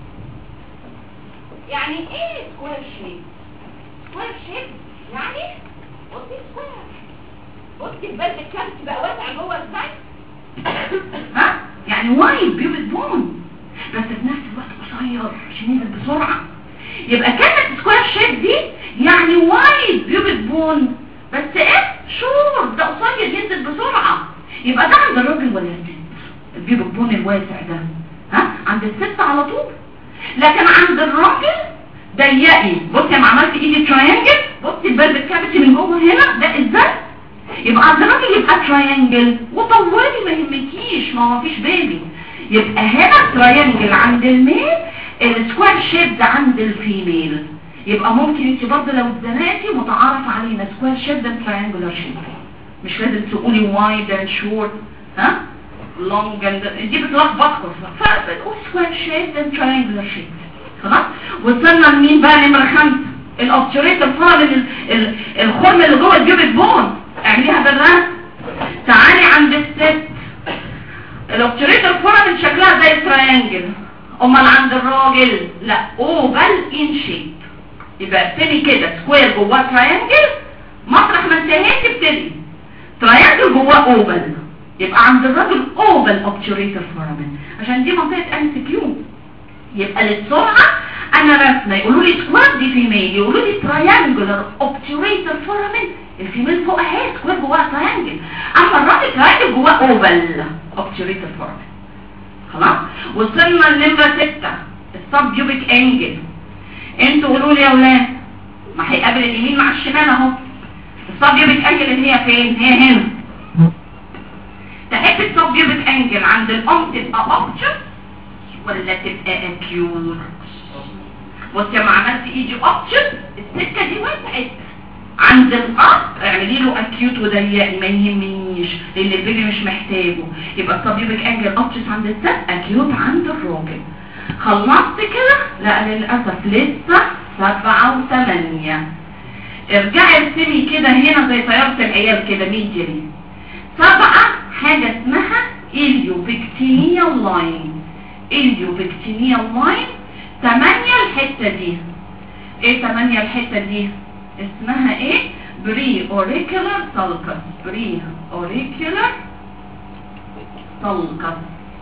يعني ايه سكوير شيب سكوير شيب يعني بصي سكوير بصي البلد الكامس بقى واسع جوه ازاي ها يعني وايد بيوبك بون بس في نفس الوقت قصير عشان ينزل بسرعه يبقى كانت سكوير شيب دي يعني وايد بيوبك بون بس ايه شور ده قصير ينزل بسرعه يبقى ده عند الراجل ولا الست البيوبك بون الواسع ده ها عند الست على طول لكن عند الراجل ضيقي بصي لما عملت ايدي تراينجل بصي البلب الكابتي من جوه هنا ده ازاي يبقى عند الراجل يبقى تراينجل وطولي ما يهمكيش ما هو مفيش بيبي يبقى هنا تراينجل عند الميل السكوير شيب ده عند الفيميل يبقى ممكن انت برضه لو اتزنقتي متعارف علينا سكوير شيب ده تراينجولار شيب مش لازم تقولي وايد اند شورت ها لونج اند دي بتلخبطكم فبتقول سكوير شيب ده تراينجولار شيب خلاص وصلنا لمين بقى نمره خمسه الاوبتوريتور فارم الخرم اللي جوه الجيوبك بون اعمليها بالرسم تعالي عند الست الاوبتوريتور فورم شكلها زي التراينجل امال عند الراجل لا اوفال ان شيب يبقى ابتدي كده سكوير جواه تراينجل مطرح ما انتهيت ابتدي تراينجل جواه اوفال يبقى عند الراجل اوفال اوبتوريتور فورامين عشان دي منطقه ام سي كيو يبقى للسرعه انا رسمه يقولوا لي سكوير دي فيميل يقولوا لي تراينجلر اوبتوريتور فورامين الفيميل فوق اهي سكوير جواه تراينجل اما الراجل تراينجل جواه اوفال اوبتوريتور فورامين خلاص وصلنا لنمرة ستة السب جيوبيك انجل انتوا قولوا لي يا اولاد ما هيقابل اليمين مع الشمال اهو السب جيوبيك انجل اللي هي فين هي هنا تحب السب جيوبيك انجل عند الام تبقى اوبجكت ولا تبقى اكيوت بص يا ما عملت ايدي اوبجكت السكه دي وسعت عند الاب اعملي له اكيوت وضيقي ما يهمنيش لان البيبي مش محتاجه يبقى الطبيب انجل اوبجكت عند الست اكيوت عند الراجل خلصت كده لا للاسف لسه سبعة وثمانية ارجعي ارسمي كده هنا زي طيارة العيال كده ميديري سبعة حاجة اسمها اليوبكتينيال لاين اليوبكتينيال لاين تمانية الحتة دي ايه تمانية الحتة دي اسمها ايه بري اوريكولار سالكس بري اوريكولار سالكس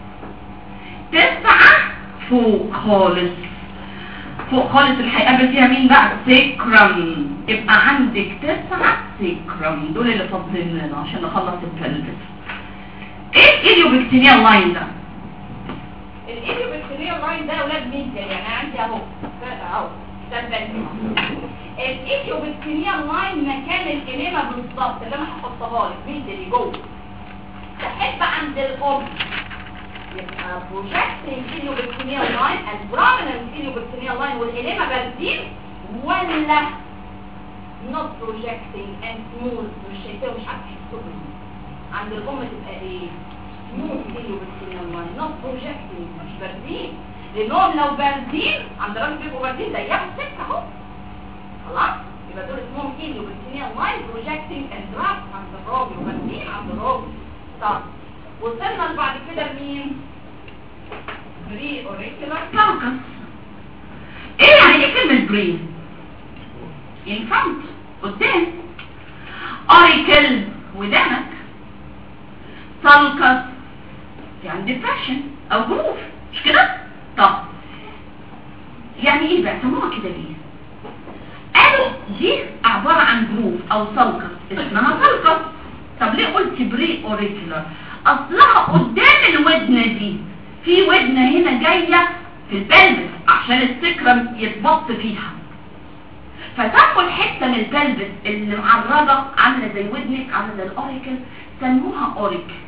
تسعة فوق خالص فوق خالص اللي هيقابل فيها مين بقى سيكرم يبقى عندك تسعة سيكرم دول اللي فاضلين لنا عشان نخلص البلبس ايه الاليوبكتينيال لاين ده الاليوبكتينيال لاين ده اولاد ميديا يعني عندي اهو اهو ده البلد الاليوبكتينيال لاين مكان الانيمه بالظبط اللي انا هحطها لك ميديا اللي جوه تحب عند الام يبقى بروجكتنج اليوبكتينيال لاين البرامننت اليوبكتينيال لاين والانيمه باردين ولا not projecting and smooth مش شايفاه مش عارف تحسه عند الام تبقى ايه smooth اليوبكتينيال لاين not projecting مش باردين لانهم لو باردين عند الراجل بيبقوا باردين زيها الست اهو خلاص يبقى دول اسمهم اليوبكتينيال لاين projecting and drop عند الراجل وباردين عند الراجل طب وصلنا بعد كده لمين بري اوريكولار سالكس ايه يعني ايه كلمة برين in front قدام اوريكل ودانك سالكس يعني depression او جروف مش كده طب يعني ايه بقى سموها كده ليه قالوا دي عبارة عن جروف او سالكس اسمها سالكس طب ليه قلت بري اوريكولار اصلها قدام الودنة دي في ودنة هنا جاية في البلبس عشان السكرم يتبط فيها فتاخد الحتة من البلبس اللي معرضة عاملة زي ودنك عاملة زي الاوريكل سموها اوريكل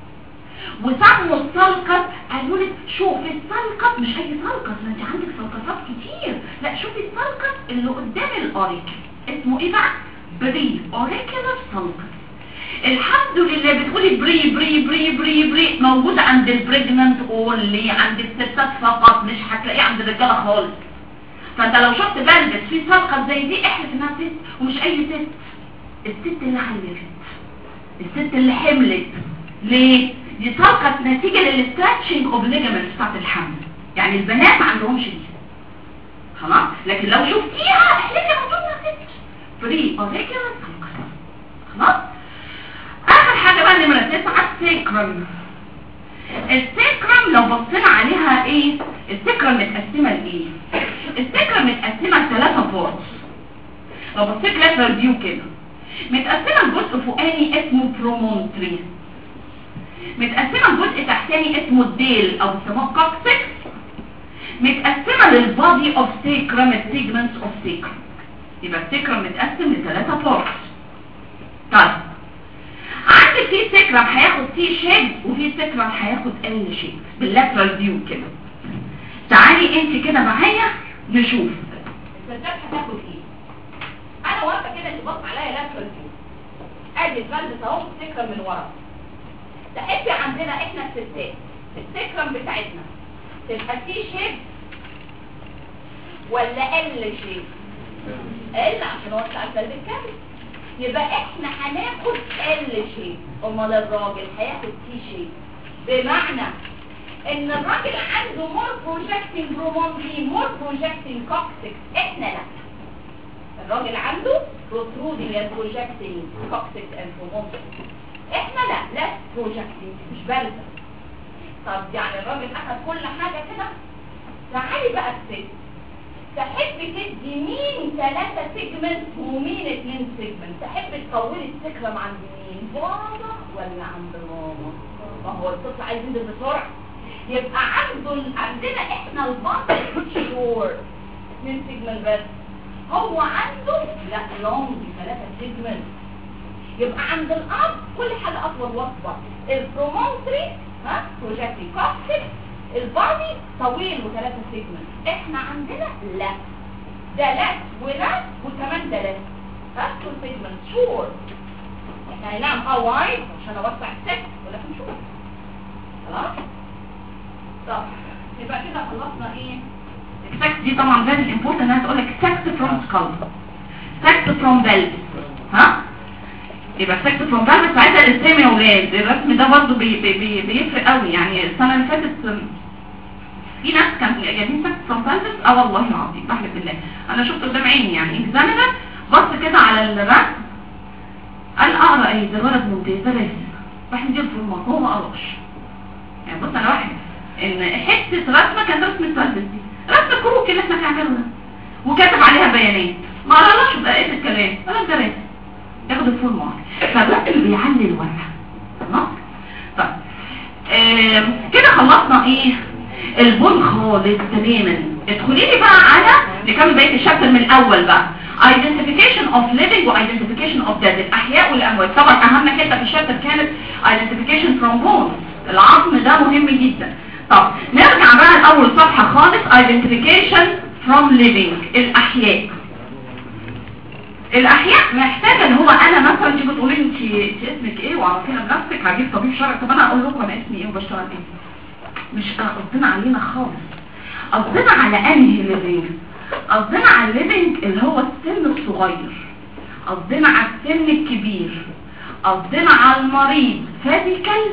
وسموا السلقط قالوا لك شوفي السلقط مش اي سلقط ما انت عندك سلقطات كتير لا شوفي السلقط اللي قدام الاوريكل اسمه ايه بقى بري اوريكولار سلقط الحمد لله بتقولي بري بري بري بري بري موجود عند البريجننت اونلي عند الستات فقط مش هتلاقيه عند الرجاله خالص فانت لو شفت بلبس في سلقط زي دي احلف انها ست ومش اي ست الست اللي خلفت الست اللي حملت ليه دي سلقط نتيجه للستراتشنج اوف ليجامنتس بتاعت الحمل يعني البنات ما عندهمش دي خلاص لكن لو شفتيها احلفي موجود انها ست فري اوريكولار سلقط خلاص اخر حاجة بقى نمرة تسعة السيكرم السيكرم لو بصينا عليها ايه السيكرم متقسمة لايه السيكرم متقسمة لثلاثة بورتس لو بصيت لاترال فيو كده متقسمة لجزء فوقاني اسمه برومونتري متقسمة لجزء تحتاني اسمه الديل او بيسموه كوكسكس متقسمة للبادي اوف سيكرم السيجمنتس اوف سيكرم يبقى السيكرم متقسم لثلاثة بورتس طيب عندك في سكرم هياخد تي شيب وفي سكرم هياخد ال شيب باللاترال فيو كده تعالي انت كده معايا نشوف الستات هتاخد ايه انا واقفه كده اللي بص عليا لاترال فيو ادي البلد اهو سكرم من ورا تحبي عندنا احنا الستات السكرم بتاعتنا تبقى تي شيب ولا ال شيب ال عشان اوسع البلد الكامل يبقى احنا هناخد ال شيب امال الراجل هياخد تي شيب بمعنى ان الراجل عنده مور بروجكتنج برومونتي مور بروجكتنج كوكسكس احنا لا الراجل عنده protruding and projecting coccyx and promontory احنا لا لا projecting مش بارزة طب يعني الراجل اخد كل حاجة كده تعالي بقى الست تحب تدي مين ثلاثة سيجمنت ومين اتنين سيجمنت تحب تطولي السكرم عند مين بابا ولا عند ماما ما هو الطفل عايز ينزل بسرعة يبقى عنده عندنا احنا الباطل شور اتنين سيجمنت بس هو عنده لا لونج ثلاثة سيجمنت يبقى عند الاب كل حاجة اطول واكبر البرومونتري ها بروجكتي كوكسيك البادي طويل وثلاثة سيجمنت احنا عندنا لا ده لا ولا وكمان ده لا فاستو سيجمنت شور احنا هنعمل اه وايد عشان اوسع السكت ولكن شور خلاص طب يبقى كده خلصنا ايه السكس دي طبعا فيري امبورتنت انها تقول لك سكس فروم سكال سكس فروم بلد ها يبقى سكس فروم بلد ساعتها الاسم يا ولاد الرسم ده برضه بي بي بي بيفرق قوي يعني السنه اللي فاتت في ناس كانوا جايبين سكس فروم بلد اه والله العظيم بحلف بالله انا شفت قدام عيني يعني اكزامينر بص كده على الرسم قال اقرا ايه ده الولد ممتاز ده لازم راح نديله فورمات هو ما قراش يعني بص انا واحد ان حته رسمه كانت رسمه بلد دي رسم الكروك اللي احنا بنعمله ده وكاتب عليها بيانات ما قرالاش بقى ايه الكلام ولا ده راسم ياخد الفول مارك فالرسم بيعلي الورقه خلاص طيب آه كده خلصنا ايه البول خالص تماما ادخلي لي بقى على نكمل بقيه الشابتر من الاول بقى identification of living و identification of dead الاحياء والاموات طبعا اهم حته في الشابتر كانت identification from bones العظم ده مهم جدا طب نرجع بقى لاول صفحه خالص identification from living الاحياء الاحياء محتاجه ان هو انا مثلا تيجي تقولي انت انت اسمك ايه وعرفينا بنفسك هجيب طبيب شرعي طب انا اقول لكم انا اسمي ايه وبشتغل ايه مش قصدنا علينا خالص قصدنا على انهي ليفنج قصدنا على الليفنج اللي هو السن الصغير قصدنا على السن الكبير قصدنا على المريض فيزيكال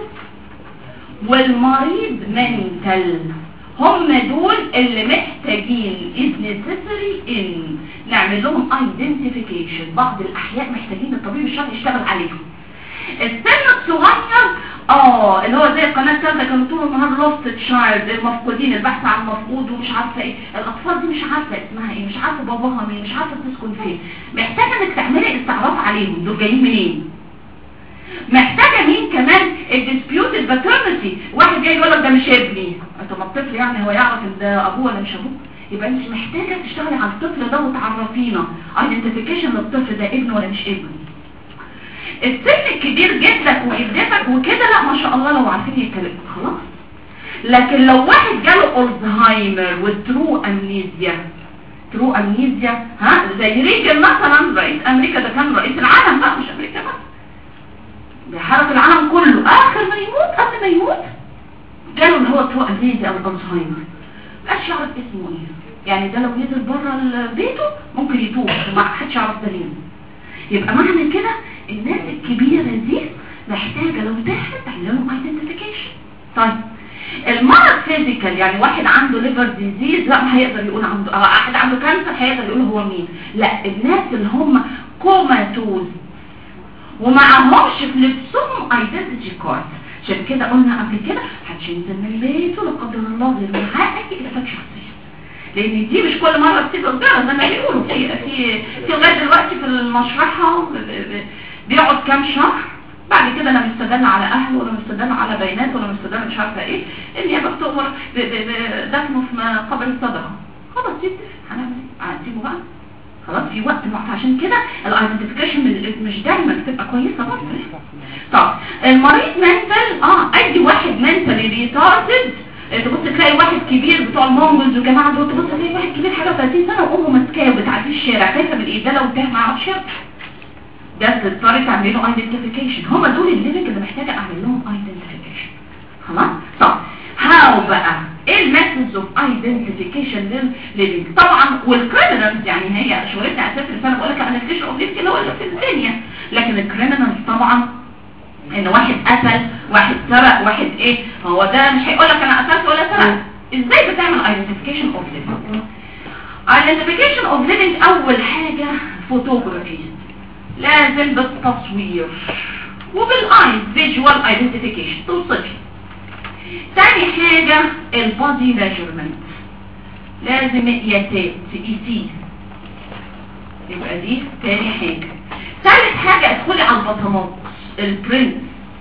والمريض منتل هم دول اللي محتاجين is necessary in نعمل لهم identification بعض الاحياء محتاجين الطبيب الشرعي يشتغل عليهم السن الصغير اه اللي هو زي القناه الثالثه كانوا طول النهار لوست تشايلد المفقودين البحث عن مفقود ومش عارفه ايه الاطفال دي مش عارفه اسمها ايه مش عارفه باباها مين مش عارفه تسكن فين محتاجه انك تعملي استعراف عليهم دول جايين منين محتاجه مين كمان الديسبيوتد باترنتي واحد جاي يقول لك ده مش ابني طب ما الطفل يعني هو يعرف ان ده ابوه ولا مش ابوه يبقى انت محتاجه تشتغلي على الطفل ده وتعرفينا ايدنتيفيكيشن للطفل ده ابنه ولا مش ابنه السن الكبير جدك وجدتك وكده لا ما شاء الله لو عارفين يتكلموا خلاص لكن لو واحد جاله الزهايمر والترو امنيزيا ترو امنيزيا ها زي ريجن مثلا رئيس امريكا ده كان رئيس العالم بقى مش امريكا بس بيحرك العالم كله اخر ما يموت قبل ما يموت جاله اللي هو ترو امنيزيا او الزهايمر مبقاش يعرف اسمه ايه يعني ده لو نزل بره بيته ممكن يتوه ما حدش يعرف ده ليه يبقى معنى كده الناس الكبيرة دي محتاجة لو تحت تعمل لهم ايدنتيفيكيشن طيب المرض فيزيكال يعني واحد عنده ليفر ديزيز لا ما هيقدر يقول عنده اه واحد عنده كانسر هيقدر يقول هو مين لا الناس اللي هم كوماتوز ومعهمش في لبسهم ايدنتيتي كارد عشان كده قلنا قبل كده محدش ينزل من بيته لا قدر الله غير معاه اي كتابات شخصيه لان دي مش كل مره بتبقى قدامها زي ما بيقولوا في في في لغايه دلوقتي في المشرحه بيقعد كام شهر بعد كده انا مستدل على اهله ولا مستدل على بيانات ولا مستدل مش عارفه ايه النيابه بتؤمر بدفنه في قبر الصدقه خلاص سيب هنعمل ايه هنسيبه بقى خلاص في وقت معين عشان كده الايدنتيفيكيشن مش دايما بتبقى كويسه برضه طب المريض منتل اه ادي واحد منتلي ريتاردد تبص تلاقي واحد كبير بتوع المونجلز وجماعه دول تبص تلاقي واحد كبير حاجه 30 سنه وامه ماسكاه وبتعدي الشارع خايفه من ايه ده لو تاه ما يعرفش ده تضطري تعملي له ايدنتيفيكيشن هم دول الليفنج اللي محتاجه اعمل لهم ايدنتيفيكيشن خلاص طب هاو بقى ايه الميثودز اوف ايدنتيفيكيشن للليفنج طبعا والكريمنالز يعني هي شغلتنا اساس اللي انا بقول لك انا اوف ليفنج اللي هو اللي في الدنيا لكن الكريمنالز طبعا ان واحد قتل واحد سرق واحد ايه هو ده مش هيقول لك انا قتلت ولا سرقت ازاي بتعمل ايدنتيفيكيشن اوف ليفنج ايدنتيفيكيشن اوف ليفنج اول حاجه فوتوغرافي لازم بالتصوير وبالايز فيجوال ايدنتيفيكيشن توصفي تاني حاجة البودي ميجرمنت لازم مقياسات تقيسيه يبقى دي تاني حاجة ثالث حاجة ادخلي على البطمات البرنت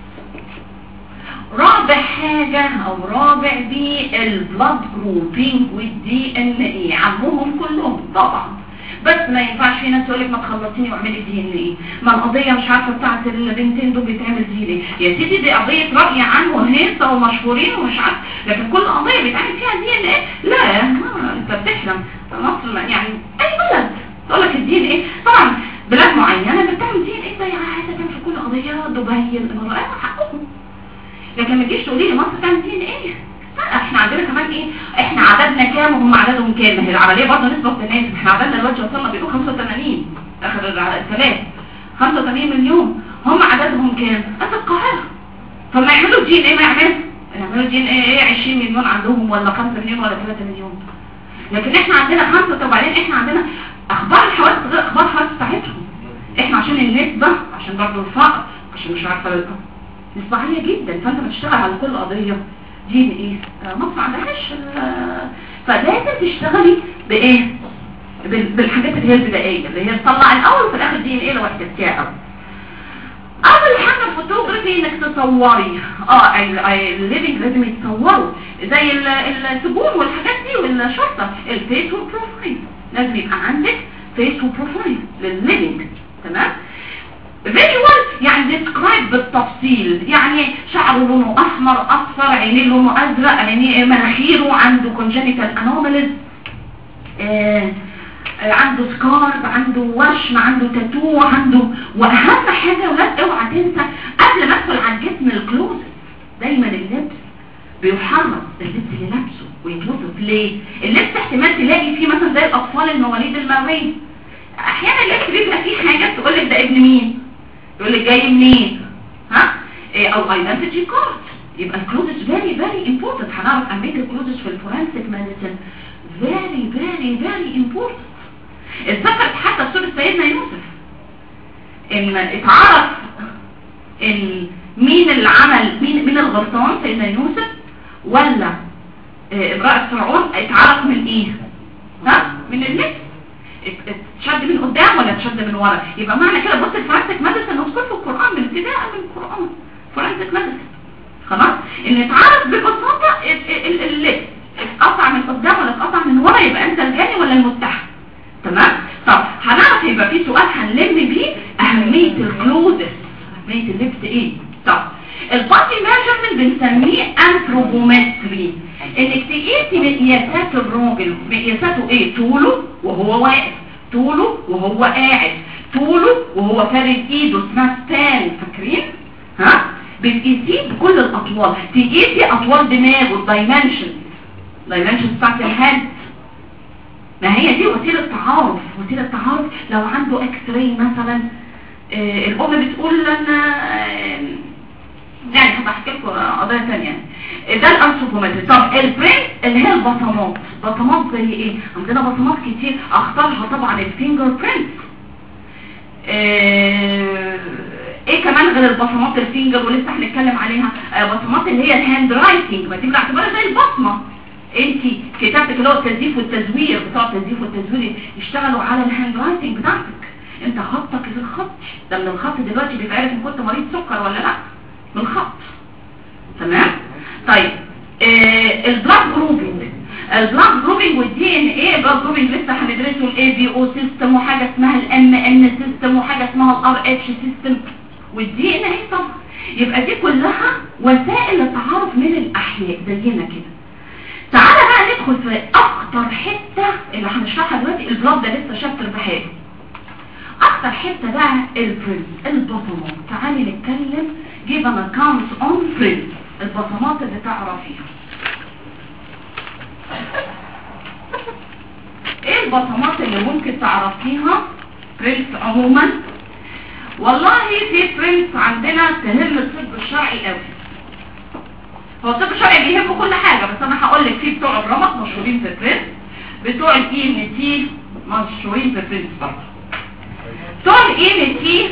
رابع حاجة او رابع دي البلاد جروبينج والدي ان ايه عمهم كلهم طبعا بس ما ينفعش في ناس تقول لك ما تخلصيني واعملي دي ان ايه ما القضيه مش عارفه بتاعه البنتين دول بيتعمل دي ليه يا سيدي دي قضيه راي عنه هيصه ومشهورين ومش عارف لكن كل قضيه بيتعمل فيها دي ان ايه لا ما انت بتحلم مصر يعني اي بلد تقول لك الدين ايه طبعا بلاد معينه بتعمل دين ايه زي عاده في كل قضيه دبي الامارات حقهم لكن ما تجيش تقولي لي مصر تعمل دين ايه احنا عندنا كمان ايه احنا عددنا كام وهم عددهم كام ما هي العمليه برضه نسبه وتناسب احنا عددنا دلوقتي وصلنا بيقولوا 85 اخر الثلاث 85 مليون هم عددهم كام قد القاهره فما يعملوا دي ان ايه ما يعملوا يعملوا دي ان ايه 20 مليون عندهم ولا 5 مليون ولا 3 مليون لكن احنا عندنا خمسة وبعدين احنا عندنا اخبار الحوادث غير اخبار الحوادث بتاعتهم احنا عشان النسبة عشان برضه الفقر عشان مش عارفه نسبة عالية جدا فانت بتشتغل على كل قضية دي ايه مصر ما عندهاش فلازم تشتغلي بايه بالحاجات اللي هي البدائيه اللي هي تطلع الاول وفي الاخر دي ان ايه لو احتجتيها قوي اول حاجه الفوتوغرافي انك تصوري اه الليفنج لازم يتصوروا زي ال- السجون والحاجات دي والشرطة الفيس والبروفايل لازم يبقى عندك فيس وبروفايل للليفنج تمام فيجوال يعني ديسكرايب بالتفصيل يعني شعره لونه احمر اصفر عينيه لونه ازرق عينيه مناخيره عنده congenital anomalies آه آه، عنده سكارب عنده وشم عنده تاتو عنده واهم حاجه يا ولاد اوعى تنسى قبل ما ادخل على الجسم الكلوز دايما اللبس بيحرص اللبس اللي لابسه ويتوظف ليه اللبس احتمال تلاقي فيه مثلا زي الاطفال المواليد المريه احيانا اللبس بيبقى فيه حاجه تقول لك ده ابن مين يقول لك جاي منين ها إيه او ايدنتيتي كارد يبقى الكلوزز فيري فيري امبورتنت هنعرف اهميه الكلوزز في الفورنسيك ميديسن فيري فيري فيري امبورتنت اتذكرت حتى في سوره سيدنا يوسف ان اتعرف ان مين اللي عمل مين مين الغلطان سيدنا يوسف ولا اه، امرأة فرعون اتعرف من ايه ها من اللبس ات- اتشد من قدام ولا اتشد من ورا يبقى معنى كده بص الفورنسيك ميديسن مذكور في القرآن من ابتداء من القرآن فورنسيك ميديسن خلاص ان اتعرف ببساطة ال- ال- ال- اللبس اتقطع من قدام ولا اتقطع من ورا يبقى انت الجاني ولا المتهم تمام طب هنعرف يبقى في سؤال هنلم بيه اهمية الكلوزس اهمية اللبس ايه طب البادي ميجرمنت بنسميه انثروبومتري انك تقيسي مقياسات الراجل مقياساته ايه طوله وهو واقف طوله وهو قاعد طوله وهو فارد ايده اسمها سبان فاكرين ها بتقيسيه بكل الاطوال تقيسي اطوال دماغه الدايمنشن دايمنشن بتاعت الهيد ما هي دي وسيلة تعارف وسيلة تعارف لو عنده اكس راي مثلا آه الام بتقول انا آه يعني هبحكي لكم قضايا ثانيه يعني ده الانثروبومتري طب البرنت اللي هي البصمات بصمات زي ايه عندنا بصمات كتير اختارها طبعا الفينجر برنت آه، ايه كمان غير البصمات الفينجر ولسه هنتكلم عليها آه، بصمات اللي هي الهاند رايتنج ما دي بنعتبرها زي البصمه انت كتابتك اللي هو التزييف والتزوير بتوع التزييف والتزوير يشتغلوا على الهاند رايتنج بتاعتك انت خطك في الخط ده من الخط دلوقتي بيتعرف ان كنت مريض سكر ولا لا من الخط تمام طيب آه البلاد جروبنج البلاد جروبنج والدي ان ايه البلاد جروبنج لسه هندرسه الاي بي او سيستم وحاجه اسمها الام ان سيستم وحاجه اسمها الار اتش سيستم والدي ان ايه طبعا يبقى دي كلها وسائل للتعارف من الاحياء زينا كده تعالى بقى ندخل في اكتر حته اللي هنشرحها دلوقتي البلاد ده لسه شابتر بحاله اكتر حته بقى البرنت البصمات تعالي نتكلم give an account on print البصمات اللي تعرفيها ايه البصمات اللي ممكن تعرفيها برنت عموما والله في برنت عندنا تهم الطب الشرعي قوي هو الطب الشرعي بيهم كل حاجة بس انا هقول لك في بتوع الرمق مشهورين في البرنت بتوع الاي ام تي مشهورين في البرنت برضه بتوع الاي ام تي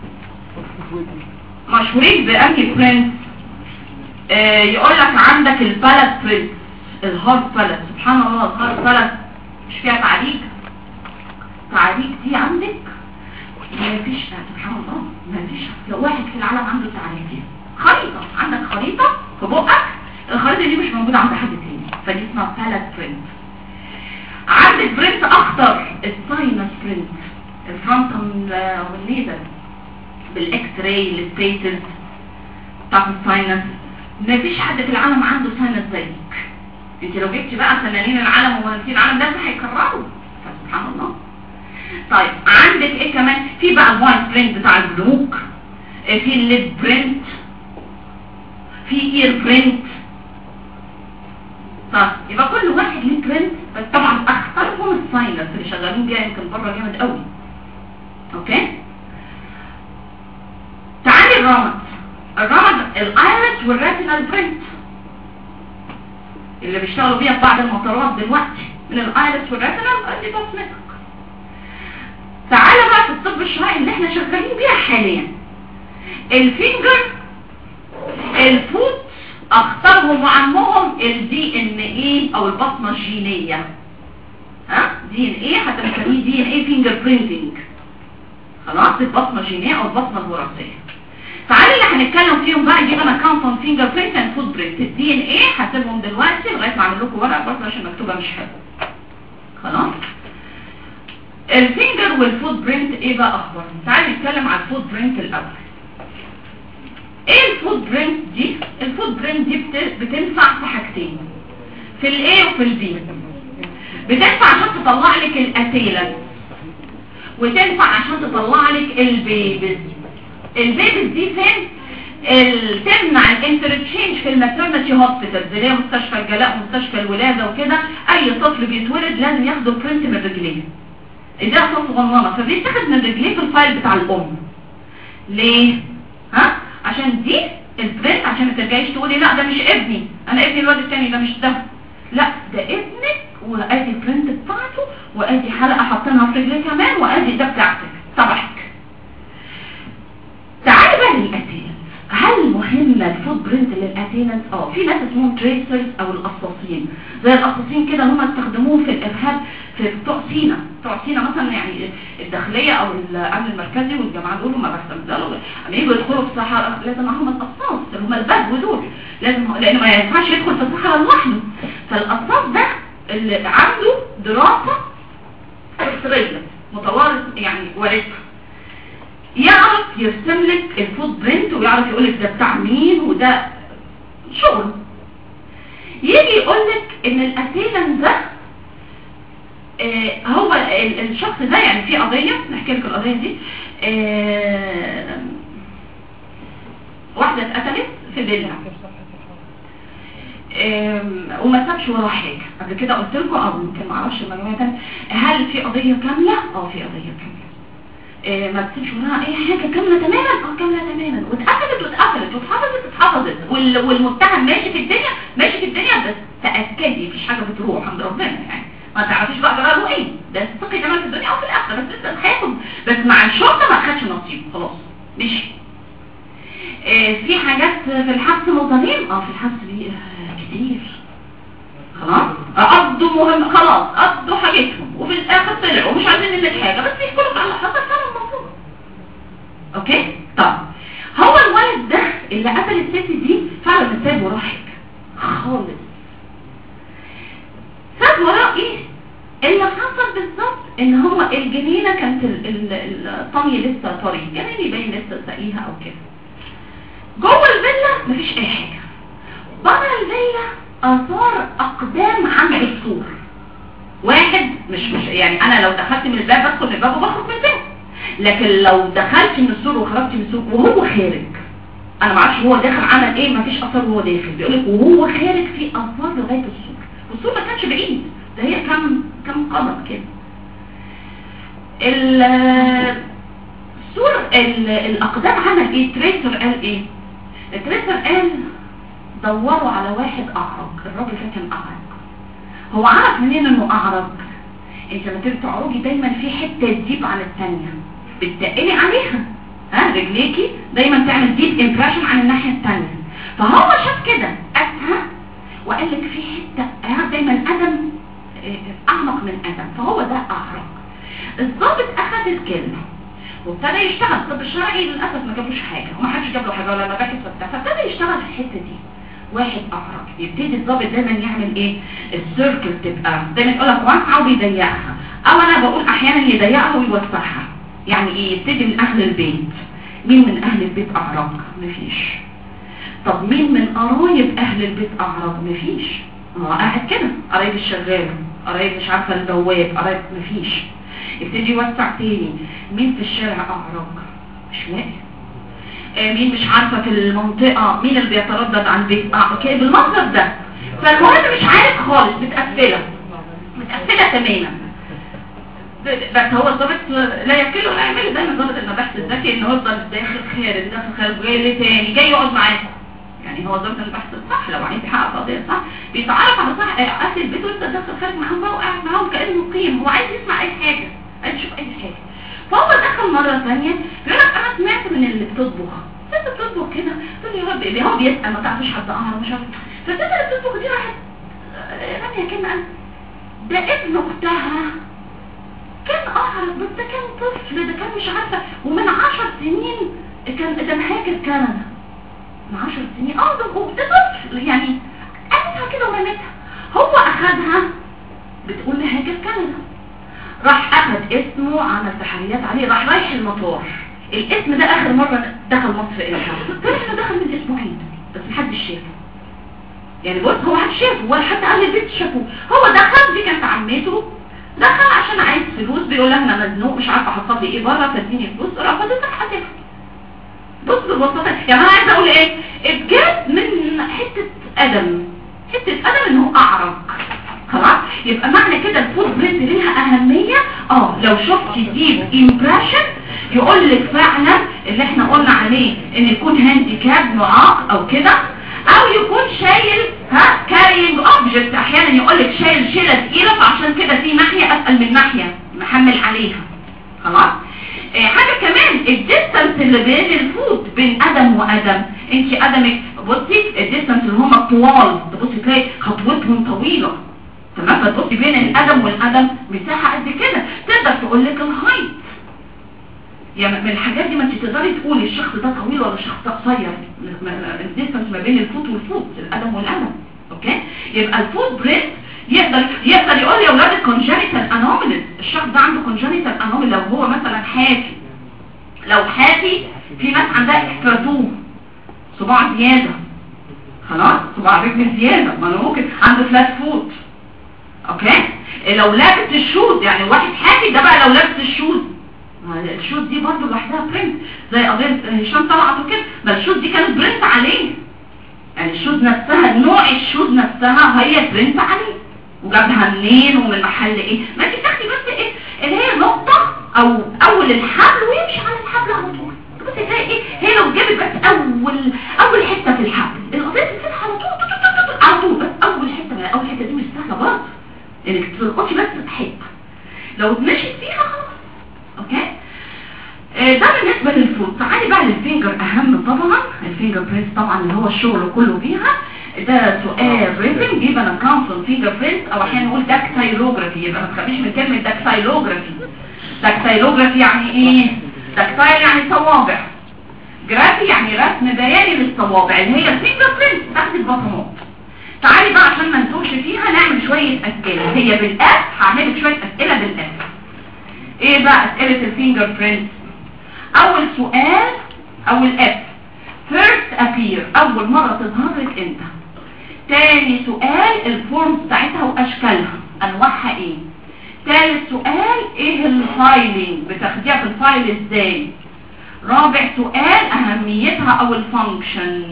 مشهورين بأنهي برنت آه يقول لك عندك البلد برنت الهارد بلد سبحان الله الهارد بلد مش فيها تعليق تعليق دي عندك ما فيش سبحان الله ما فيش لو واحد في العالم عنده تعليق دي خريطة عندك خريطة في بقك الخريطة دي مش موجودة عند حد تاني فدي اسمها بلد برنت عندك برنت اخطر الساينس برنت الفرونتال والليزر بالاكس راي الستيتس بتاعت الساينس مفيش حد في العالم عنده ساينس زيك انت لو جبتي بقى فنانين العالم ومهندسين العالم ده هيكرروا فسبحان الله طيب عندك ايه كمان في بقى الوايت برنت بتاع البنوك اه في الليد برنت في اير برنت طيب يبقى كل واحد ليه برنت بس طبعا اختارهم الساينس اللي شغالين بيها يمكن بره جامد قوي اوكي تعالي الرمد الرمد الايرس والريتينال برنت اللي بيشتغلوا بيها في بعض المطارات دلوقتي من الايرس والريتينال ادي كوسمتك تعالى بقى في الطب الشرعي اللي احنا شغالين بيها حاليا الفينجر الفوت اختارهم وعمهم الدي ان ايه او البصمه الجينيه ها دي ان ايه حتى بنسميه دي ان ايه فينجر برينتنج خلاص البصمه الجينيه او البصمه الوراثيه تعالي اللي هنتكلم فيهم بقى يجيب انا كاونتون فينجر برينت اند فوت برينت الدي ان ايه هسيبهم دلوقتي لغايه ما اعمل لكم ورقه برضه عشان مكتوبه مش حلوه خلاص الفينجر والفوت برينت ايه بقى اخبارهم تعالي نتكلم على الفوت برينت الاول ايه الفوت برينت دي الفوت برينت دي بت- بتنفع في حاجتين في الايه وفي البي بتنفع عشان تطلع لك الاتيلة وتنفع عشان تطلع لك البيبز البيبز دي فين ال- تمنع الانترتشينج في الماترنتي هوسبيتال زي مستشفى الجلاء ومستشفى الولاده وكده اي طفل بيتولد لازم ياخدوا برنت من رجليه ده صوت صغننه فبيتاخد من رجليه في الفايل بتاع الام ليه ها عشان دي البرنت عشان ما ترجعيش تقولي لا ده مش ابني انا ابني الواد التاني ده مش ده لا ده ابنك وادي البرنت بتاعته وادي حلقه حاطينها في رجليه كمان وادي ده بتاعتك صباحك تعالي بقى للاتيلنس هل مهمه الفوت برنت للاتيلنس اه في ناس اسمهم تريسرز او القصاصين زي القصاصين كده هم استخدموه في الارهاب في بتوع سينا بتوع سينا مثلا يعني الداخليه او الامن المركزي والجماعه دول هم بيستخدموا لما يجوا يدخلوا في الصحراء لازم معاهم القصاص اللي هم البدو دول لازم لان ما ينفعش يدخل في الصحراء لوحده فالقصاص ده اللي عنده دراسه اسريه متوارث يعني وارثها يعرف يرسم لك الفوت برنت ويعرف يقول لك ده بتاع مين وده شغل يجي يقول لك ان الاسيلن ده آه هو ال- الشخص ده يعني في قضية نحكي لك القضية دي آه واحدة اتقتلت في الليلة آم، وما سابش وراها حاجة قبل كده قلت لكم او يمكن ما اعرفش المعلومات تانية. هل في قضية كاملة؟ اه في قضية كاملة آه، ما تسيبش وراها اي حاجة كاملة تماما اه كاملة تماما واتقفلت واتقفلت واتحفظت اتحفظت وال- والمتهم ماشي في الدنيا ماشي في الدنيا بس تأكدي مفيش حاجة بتروح عند ربنا يعني ما تعرفيش بقى جراله ايه ده تستقي كمان في الدنيا او في الاخرة بس لسه هياخد بس مع الشرطة ما خدش نصيبه خلاص مشي آه، في حاجات في الحبس مظالم اه في الحبس دي آه، كتير خلاص قضوا مهم خلاص قضوا حاجتهم وفي الاخر طلعوا مش عايزين منك حاجه بس يحكوا لك على حصل كان المفروض اوكي طب هو الولد ده اللي قتل الست دي فعلا مش سايب وراه حاجه خالص ساب وراه ايه اللي حصل بالظبط ان هو الجنينه كانت ال- ال- الطمي لسه طري يعني يبين لسه سقيها او كده جوه الفيلا مفيش اي حاجه بره الفيلا اثار اقدام عند السور واحد مش مش يعني انا لو دخلت من الباب بدخل من الباب وبخرج من الباب لكن لو دخلت من السور وخرجت من السور وهو خارج انا ما اعرفش هو داخل عمل ايه مفيش اثار وهو داخل بيقول لك وهو خارج في اثار لغايه السور والسور ما كانش بعيد ده هي كم كم قدم كده ال- السور ال- الاقدام عمل ايه تريسر قال ايه التريسر قال دوروا على واحد اعرج الراجل ده كان اعرج هو عرف منين انه اعرج انت لما تيجي تعرجي دايما في حته تزيب عن الثانيه بتدقلي عليها ها رجليكي دايما تعمل ديب امبريشن عن الناحيه الثانيه فهو شاف كده قاسها وقال لك في حته آه، دايما ادم آه، اعمق من ادم فهو ده اعرج الضابط اخذ الكلمه وابتدى يشتغل الطب الشرعي للاسف ما جابوش حاجه وما حدش جاب له حاجه ولا مباحث وبتاع فابتدى يشتغل في الحته دي واحد اعرج يبتدي الضابط دايما يعمل ايه السيركل تبقى دايما يقول لك واسعه وبيضيقها او انا بقول احيانا يضيقها ويوسعها يعني ايه يبتدي من اهل البيت مين من اهل البيت اعرج مفيش طب مين من قرايب اهل البيت اعرج مفيش هو قاعد كده قرايب الشغال قرايب مش عارفه البواب قرايب مفيش يبتدي يوسع تاني مين في الشارع اعرج مش لاقي آه، مين مش عارفة في المنطقة مين اللي بيتردد عن بيت اه اوكي بالمنظر ده فالمهم مش عارف خالص متقفلة متقفلة تماما ب- بس هو الضابط لا يكله ولا يعمله دايما ضابط المباحث الذكي ان هو يفضل داخل خارج داخل خارج جاي ليه تاني جاي يقعد معاه يعني هو ضابط البحث الصح لو عايز يحقق قضية صح بيتعرف على صح آه، اهل البيت وانت داخل خارج معاهم بقى وقاعد معاهم كانه مقيم هو عايز يسمع اي حاجة عايز يشوف اي حاجة فهو دخل مرة ثانية يقول لك انا سمعت من اللي بتطبخ ست بتطبخ كده تقول لي هو بي- هو بيسأل ما تعرفش حد اعرف مش عارف فالست اللي بتطبخ دي راحت آه، رامية كلمة قالت ده ابن اختها كان اعرف بس ده كان طفل ده كان مش عارفة ومن عشر سنين كان ده مهاجر كندا من 10 سنين اه ده هو- ده طفل يعني قالتها كده ورمتها هو اخدها بتقول لي هاجر كندا راح اخد اسمه عمل تحريات عليه راح رايح المطار الاسم ده اخر مرة دخل مصر امتى طلع انه دخل من اسبوعين بس محدش شافه يعني بص هو محدش شافه ولا حتى اهل البيت شافوه هو دخل دي كانت عمته دخل عشان عايز فلوس بيقول لها انا مزنوق مش عارفه احصل لي ايه بره فاديني فلوس رفضت راح حاسبها بص ببساطه يعني انا عايزه اقول ايه اتجاب من حته ادم حته ادم انه اعرج خلاص يبقى معنى كده الفوت بريد ليها اهميه اه لو شفت ديب امبريشن يقول لك فعلا اللي احنا قلنا عليه ان يكون هانديكاب معاق او كده او يكون شايل ها كارينج اوبجكت احيانا يقول لك شايل شيله تقيله فعشان كده في ناحيه اتقل من ناحيه محمل عليها خلاص آه، حاجة كمان الديستانس اللي بين الفوت بين ادم وادم انت ادمك بصي الديستانس اللي هم الطوال تبصي تلاقي خطوتهم طويلة تمام فتبصي بين الادم والادم مساحة قد كده تقدر تقول لك الهايت يعني من الحاجات دي ما انت تقدري تقولي الشخص ده طويل ولا الشخص ده قصير الديستانس ما بين الفوت والفوت الادم والادم اوكي يبقى الفوت بريد يقدر يقدر يقول يا اولاد الكونجنيتال انوميلز الشخص ده عنده كونجنيتال انوميل لو هو مثلا حافي لو حافي في ناس عندها اكستراتوم صباع زياده خلاص صباع رجل زياده ما انا ممكن عنده فلات فوت اوكي لو لابس الشوز يعني واحد حافي ده بقى لو لابس الشوز ما الشوز دي برضه لوحدها برنت زي قضيه هشام طلعت وكده ما الشوز دي كانت برنت عليه يعني الشوز نفسها نوع الشوز نفسها هي برنت عليه وجابها منين ومن محل ايه ما انت تاخدي بس ايه اللي هي نقطة او اول الحبل ويمشي على الحبل على طول بس تلاقي ايه هي لو جابت بس اول اول حتة في الحبل القضية بتفتح على طول طول- طول- طول- طول- على طول بس اول حتة من اول حتة دي مش سهلة برضه انك تلقطي بس حتة لو مشيت فيها خلاص اوكي آه، ده بالنسبة للفوت تعالي بقى للفينجر اهم طبعا الفينجر برينت طبعا اللي هو الشغل كله فيها ده سؤال ريتن جيب انا كونسل فينجر برينت او احيانا نقول داكتايلوجرافي يبقى ما تخافيش من كلمة داكتايلوجرافي داكتايلوجرافي يعني ايه داكتايل يعني صوابع جرافي يعني رسم بياني للصوابع اللي هي الفينجر برينت تحت البصمات تعالي بقى عشان ما نتوهش فيها نعمل شوية اسئلة هي بالاس هعمل لك شوية اسئلة بالاس ايه بقى اسئلة الفينجر برينت اول سؤال اول اف first appear اول مرة تظهر لك انت تاني سؤال الفورمز بتاعتها واشكالها انواعها ايه تالت سؤال ايه الفايلينج بتاخديها في الفايل ازاي رابع سؤال اهميتها او الفانكشن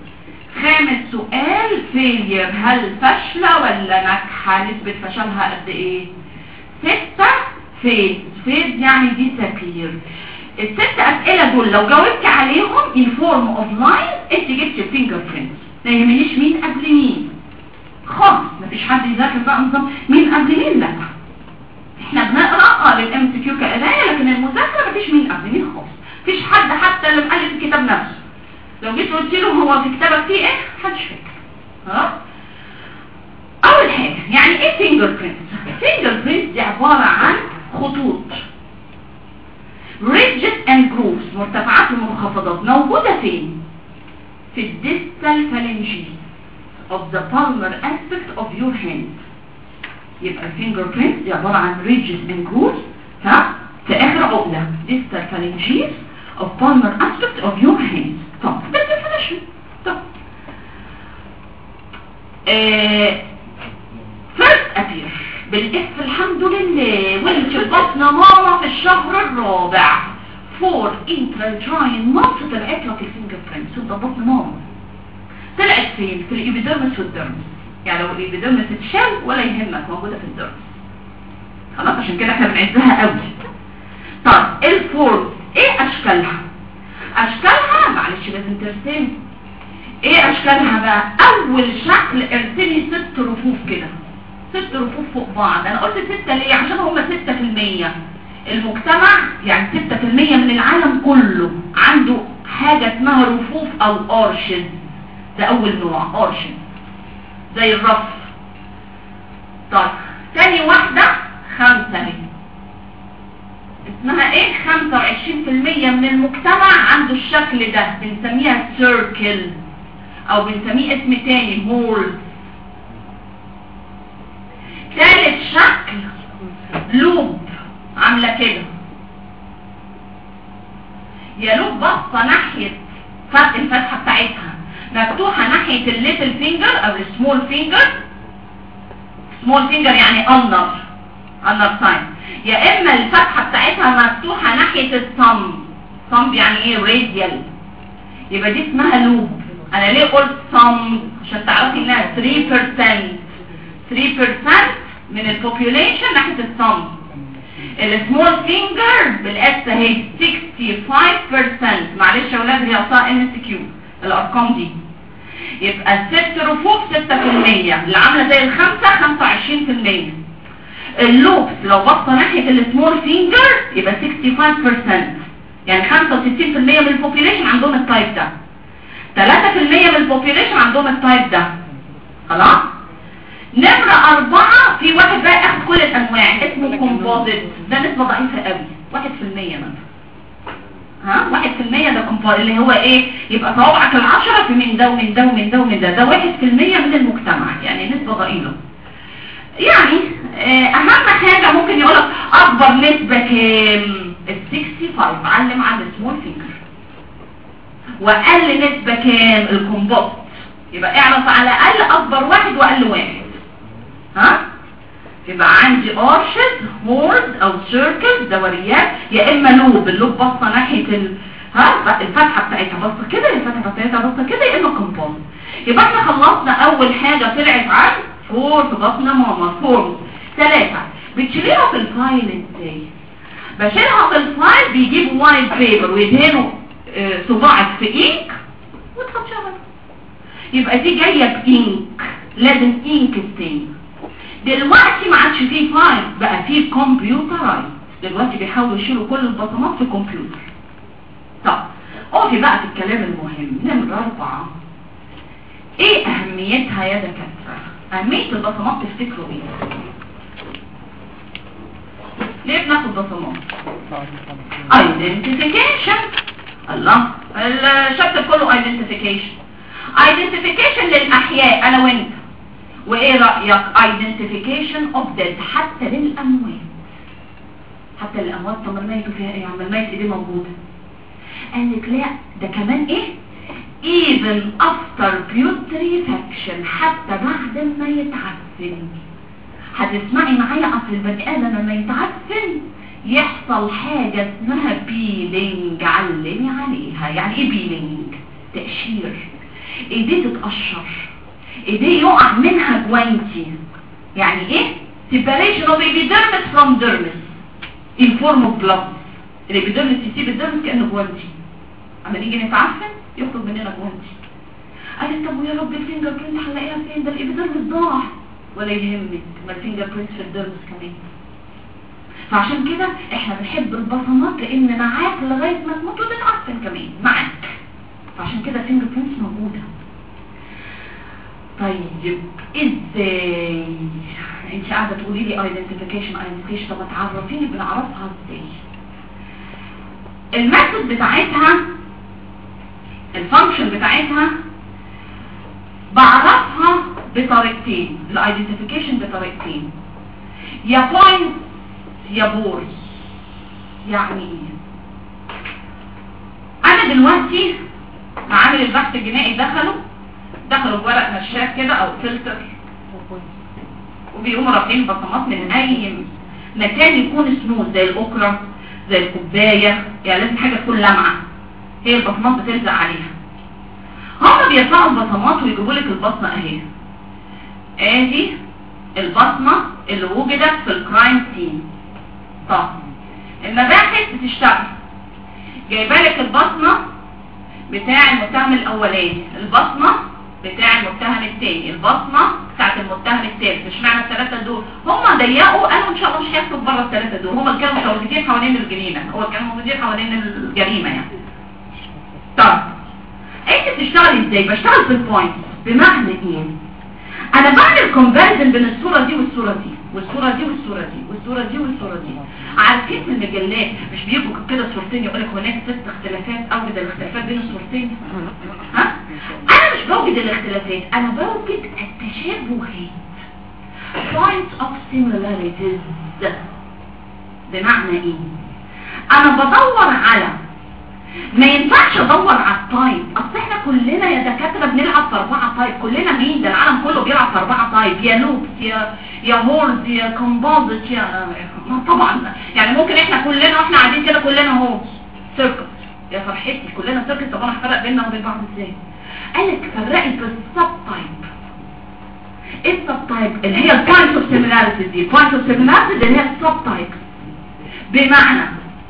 خامس سؤال فيلير هل فاشلة ولا ناجحة نسبة فشلها قد ايه ستة فيز فيز يعني دي سكير الست اسئلة دول لو جاوبت عليهم in form of line انت جبت الفينجر برينت ما يهمنيش مين قبل مين خالص مفيش حد يذاكر بقى نظام مين قبل مين لا احنا بنقرا اه للام سي كيو كقرايه لكن المذاكره مفيش مين قبل مين خالص مفيش حد حتى اللي مؤلف الكتاب نفسه لو جيت قلت له هو في كتابك فيه ايه محدش فاكر ها اول حاجه يعني ايه فينجر برينت فينجر برينت دي عباره عن خطوط ridges and grooves مرتفعات ومنخفضات موجودة فين؟ في الديستال phalanges of the palmar aspect of your hand يبقى الفينجر برينت دي عبارة عن ridges and grooves ها؟ في آخر عقلة distal phalanges of palmar aspect of your hand طب بس definition طب آه first appear بالاف الحمد لله وانت بطن ماما في الشهر الرابع فور انتراجاين مصر طلعت لك الفينجر برينت ده بطن ماما طلعت فين في الايبيديرمس والديرمس يعني لو الايبيديرمس اتشال ولا يهمك موجوده في الديرمس خلاص عشان كده احنا بنعزها قوي طب الفورم ايه اشكالها اشكالها معلش لازم ترسمي ايه اشكالها بقى اول شكل ارسمي ست رفوف كده ست رفوف فوق بعض انا قلت ستة ليه عشان هم ستة في المية المجتمع يعني ستة في المية من العالم كله عنده حاجة اسمها رفوف او ارشز ده اول نوع ارشز زي الرف طيب تاني واحدة خمسة اهي اسمها ايه 25% من المجتمع عنده الشكل ده بنسميها سيركل او بنسميه اسم تاني هول ثالث شكل لوب عامله كده يا لوب باصه ناحيه فتح الفتحه بتاعتها مفتوحه ناحيه الليتل فينجر او السمول فينجر سمول فينجر يعني انر انر ساين يا اما الفتحه بتاعتها مفتوحه ناحيه الصم صم يعني ايه راديال يبقى دي اسمها لوب انا ليه قلت صم عشان تعرفي انها 3% 3% من البوبيوليشن ناحيه الصم السمول فينجر بالاس اهي 65% معلش يا ولاد هي اصلا ان اس كيو الارقام دي يبقى الست رفوف 6% اللي عامله زي الخمسه 25% اللوبس لو بصه ناحيه السمول فينجر يبقى 65% يعني 65% من البوبيليشن عندهم التايب ده 3% من البوبيليشن عندهم التايب ده خلاص نمرة أربعة في واحد بقى أخذ كل الأنواع اسمه كومبوزيت ده نسبة ضعيفة قوي واحد في المية مثلا ها واحد في المية ده كومبوزيت اللي هو ايه يبقى صوابعك العشرة في من ده ومن ده ومن ده ومن ده ده واحد في المية من المجتمع يعني نسبة ضئيلة يعني آه، أهم حاجة ممكن يقولك أكبر نسبة كام ال 65 علم على السمول فينجر وأقل نسبة كام الكومبوزيت يبقى اعرف على الأقل أكبر واحد وأقل واحد ها يبقى عندي ارشد هورد او سيركل دوريات يا اما لوب اللوب باصه ناحيه ال... ها الفتحه بتاعتها باصه كده الفتحه بتاعتها باصه كده يا اما كومباوند يبقى احنا خلصنا اول حاجه طلعت عن فور في بطن ماما فور ثلاثه بتشيليها في الفايل ازاي بشيلها في الفايل بيجيب وايت بيبر ويدهنوا آه، صباعك في اينك وتحط شغل يبقى دي جايه بانك لازم انك ستين دلوقتي ما عادش فيه فايل بقى فيه كمبيوترايز دلوقتي بيحاولوا يشيلوا كل البصمات في كمبيوتر طب اقفي بقى في الكلام المهم نمرة أربعة ايه اهميتها يا دكاترة اهمية البصمات تفتكروا ايه ليه بناخد بصمات identification الله الشابتر كله identification identification للأحياء أنا وانت وإيه رأيك identification of dead حتى للأموات حتى الأموات طب الميت فيها إيه عم الميت إيه موجودة قال لك لا ده كمان إيه even after putrefaction حتى بعد ما يتعفن هتسمعي معايا أصل البني آدم لما يتعفن يحصل حاجة اسمها بيلينج علمي عليها يعني ايه بيلينج تقشير ايديه تتقشر ايديه يقع منها جوانتي يعني ايه separation of epidermis from dermis in form of gloves الابيدرمس يسيب الدرمس كأنه جوانتي اما نيجي نتعفن يخرج مننا جوانتي قالت طب ويا رب الفينجر برينت هنلاقيها فين ده الابيدرمس ضاع ولا يهمك ما الفينجر برينت في الدرمس كمان فعشان كده احنا بنحب البصمات لان معاك لغايه ما تموت وتتعفن كمان معاك فعشان كده الفينجر برينتس موجوده طيب ازاي انت قاعده تقولي لي ايدنتيفيكيشن ايدنتيفيكيشن طب تعرفيني بنعرفها ازاي الميثود بتاعتها الفانكشن بتاعتها بعرفها بطريقتين الايدنتيفيكيشن بطريقتين يا بوينت يا بوري يعني ايه انا دلوقتي معامل البحث الجنائي دخلوا دخلوا بورق نشاف كده او فلتر وبيقوموا رافعين بصمات من اي مكان يكون سموث زي الاوكرا زي الكوبايه يعني لازم حاجه تكون لامعه هي البصمات بتلزق عليها هم بيرفعوا البصمات ويجيبوا لك البصمه اهي ادي البصمه اللي وجدت في الكرايم سين طب المباحث بتشتغل جايبه لك البصمه بتاع المتهم الاولاني البصمه بتاع المتهم الثاني البصمه بتاعت المتهم الثالث مش معنى الثلاثه دول هم ضيقوا قالوا ان شاء الله مش هيخرج بره الثلاثه دول هم كانوا متواجدين حوالين الجريمه هو كانوا موجودين حوالين الجريمه يعني طب انت بتشتغل ازاي بشتغل في البوينت بمعنى ايه انا بعمل كونفرجن بين الصوره دي والصوره دي والصورة دي والصورة دي والصورة دي والصورة دي عارفين في المجلات مش بيبقوا كده صورتين يقول لك هناك ست اختلافات اوجد الاختلافات بين الصورتين ها انا مش بوجد الاختلافات انا بوجد التشابهات points of similarities بمعنى ايه انا بدور على ما ينفعش ادور على التايب اصل احنا كلنا يا دكاتره بنلعب في اربعه تايب كلنا مين ده العالم كله بيلعب في اربعه تايب يا لوبس يا يا هورز يا كومبوزيت يا ما طبعا يعني ممكن احنا كلنا واحنا قاعدين كده كلنا هورز سيركت يا فرحتي كلنا سيركت طب انا هفرق بيننا وبين بعض ازاي قالك فرقي في السب تايب ايه السب تايب اللي هي البوينت اوف سيميلاريتي دي البوينت اوف سيميلاريتي اللي هي السب تايب بمعنى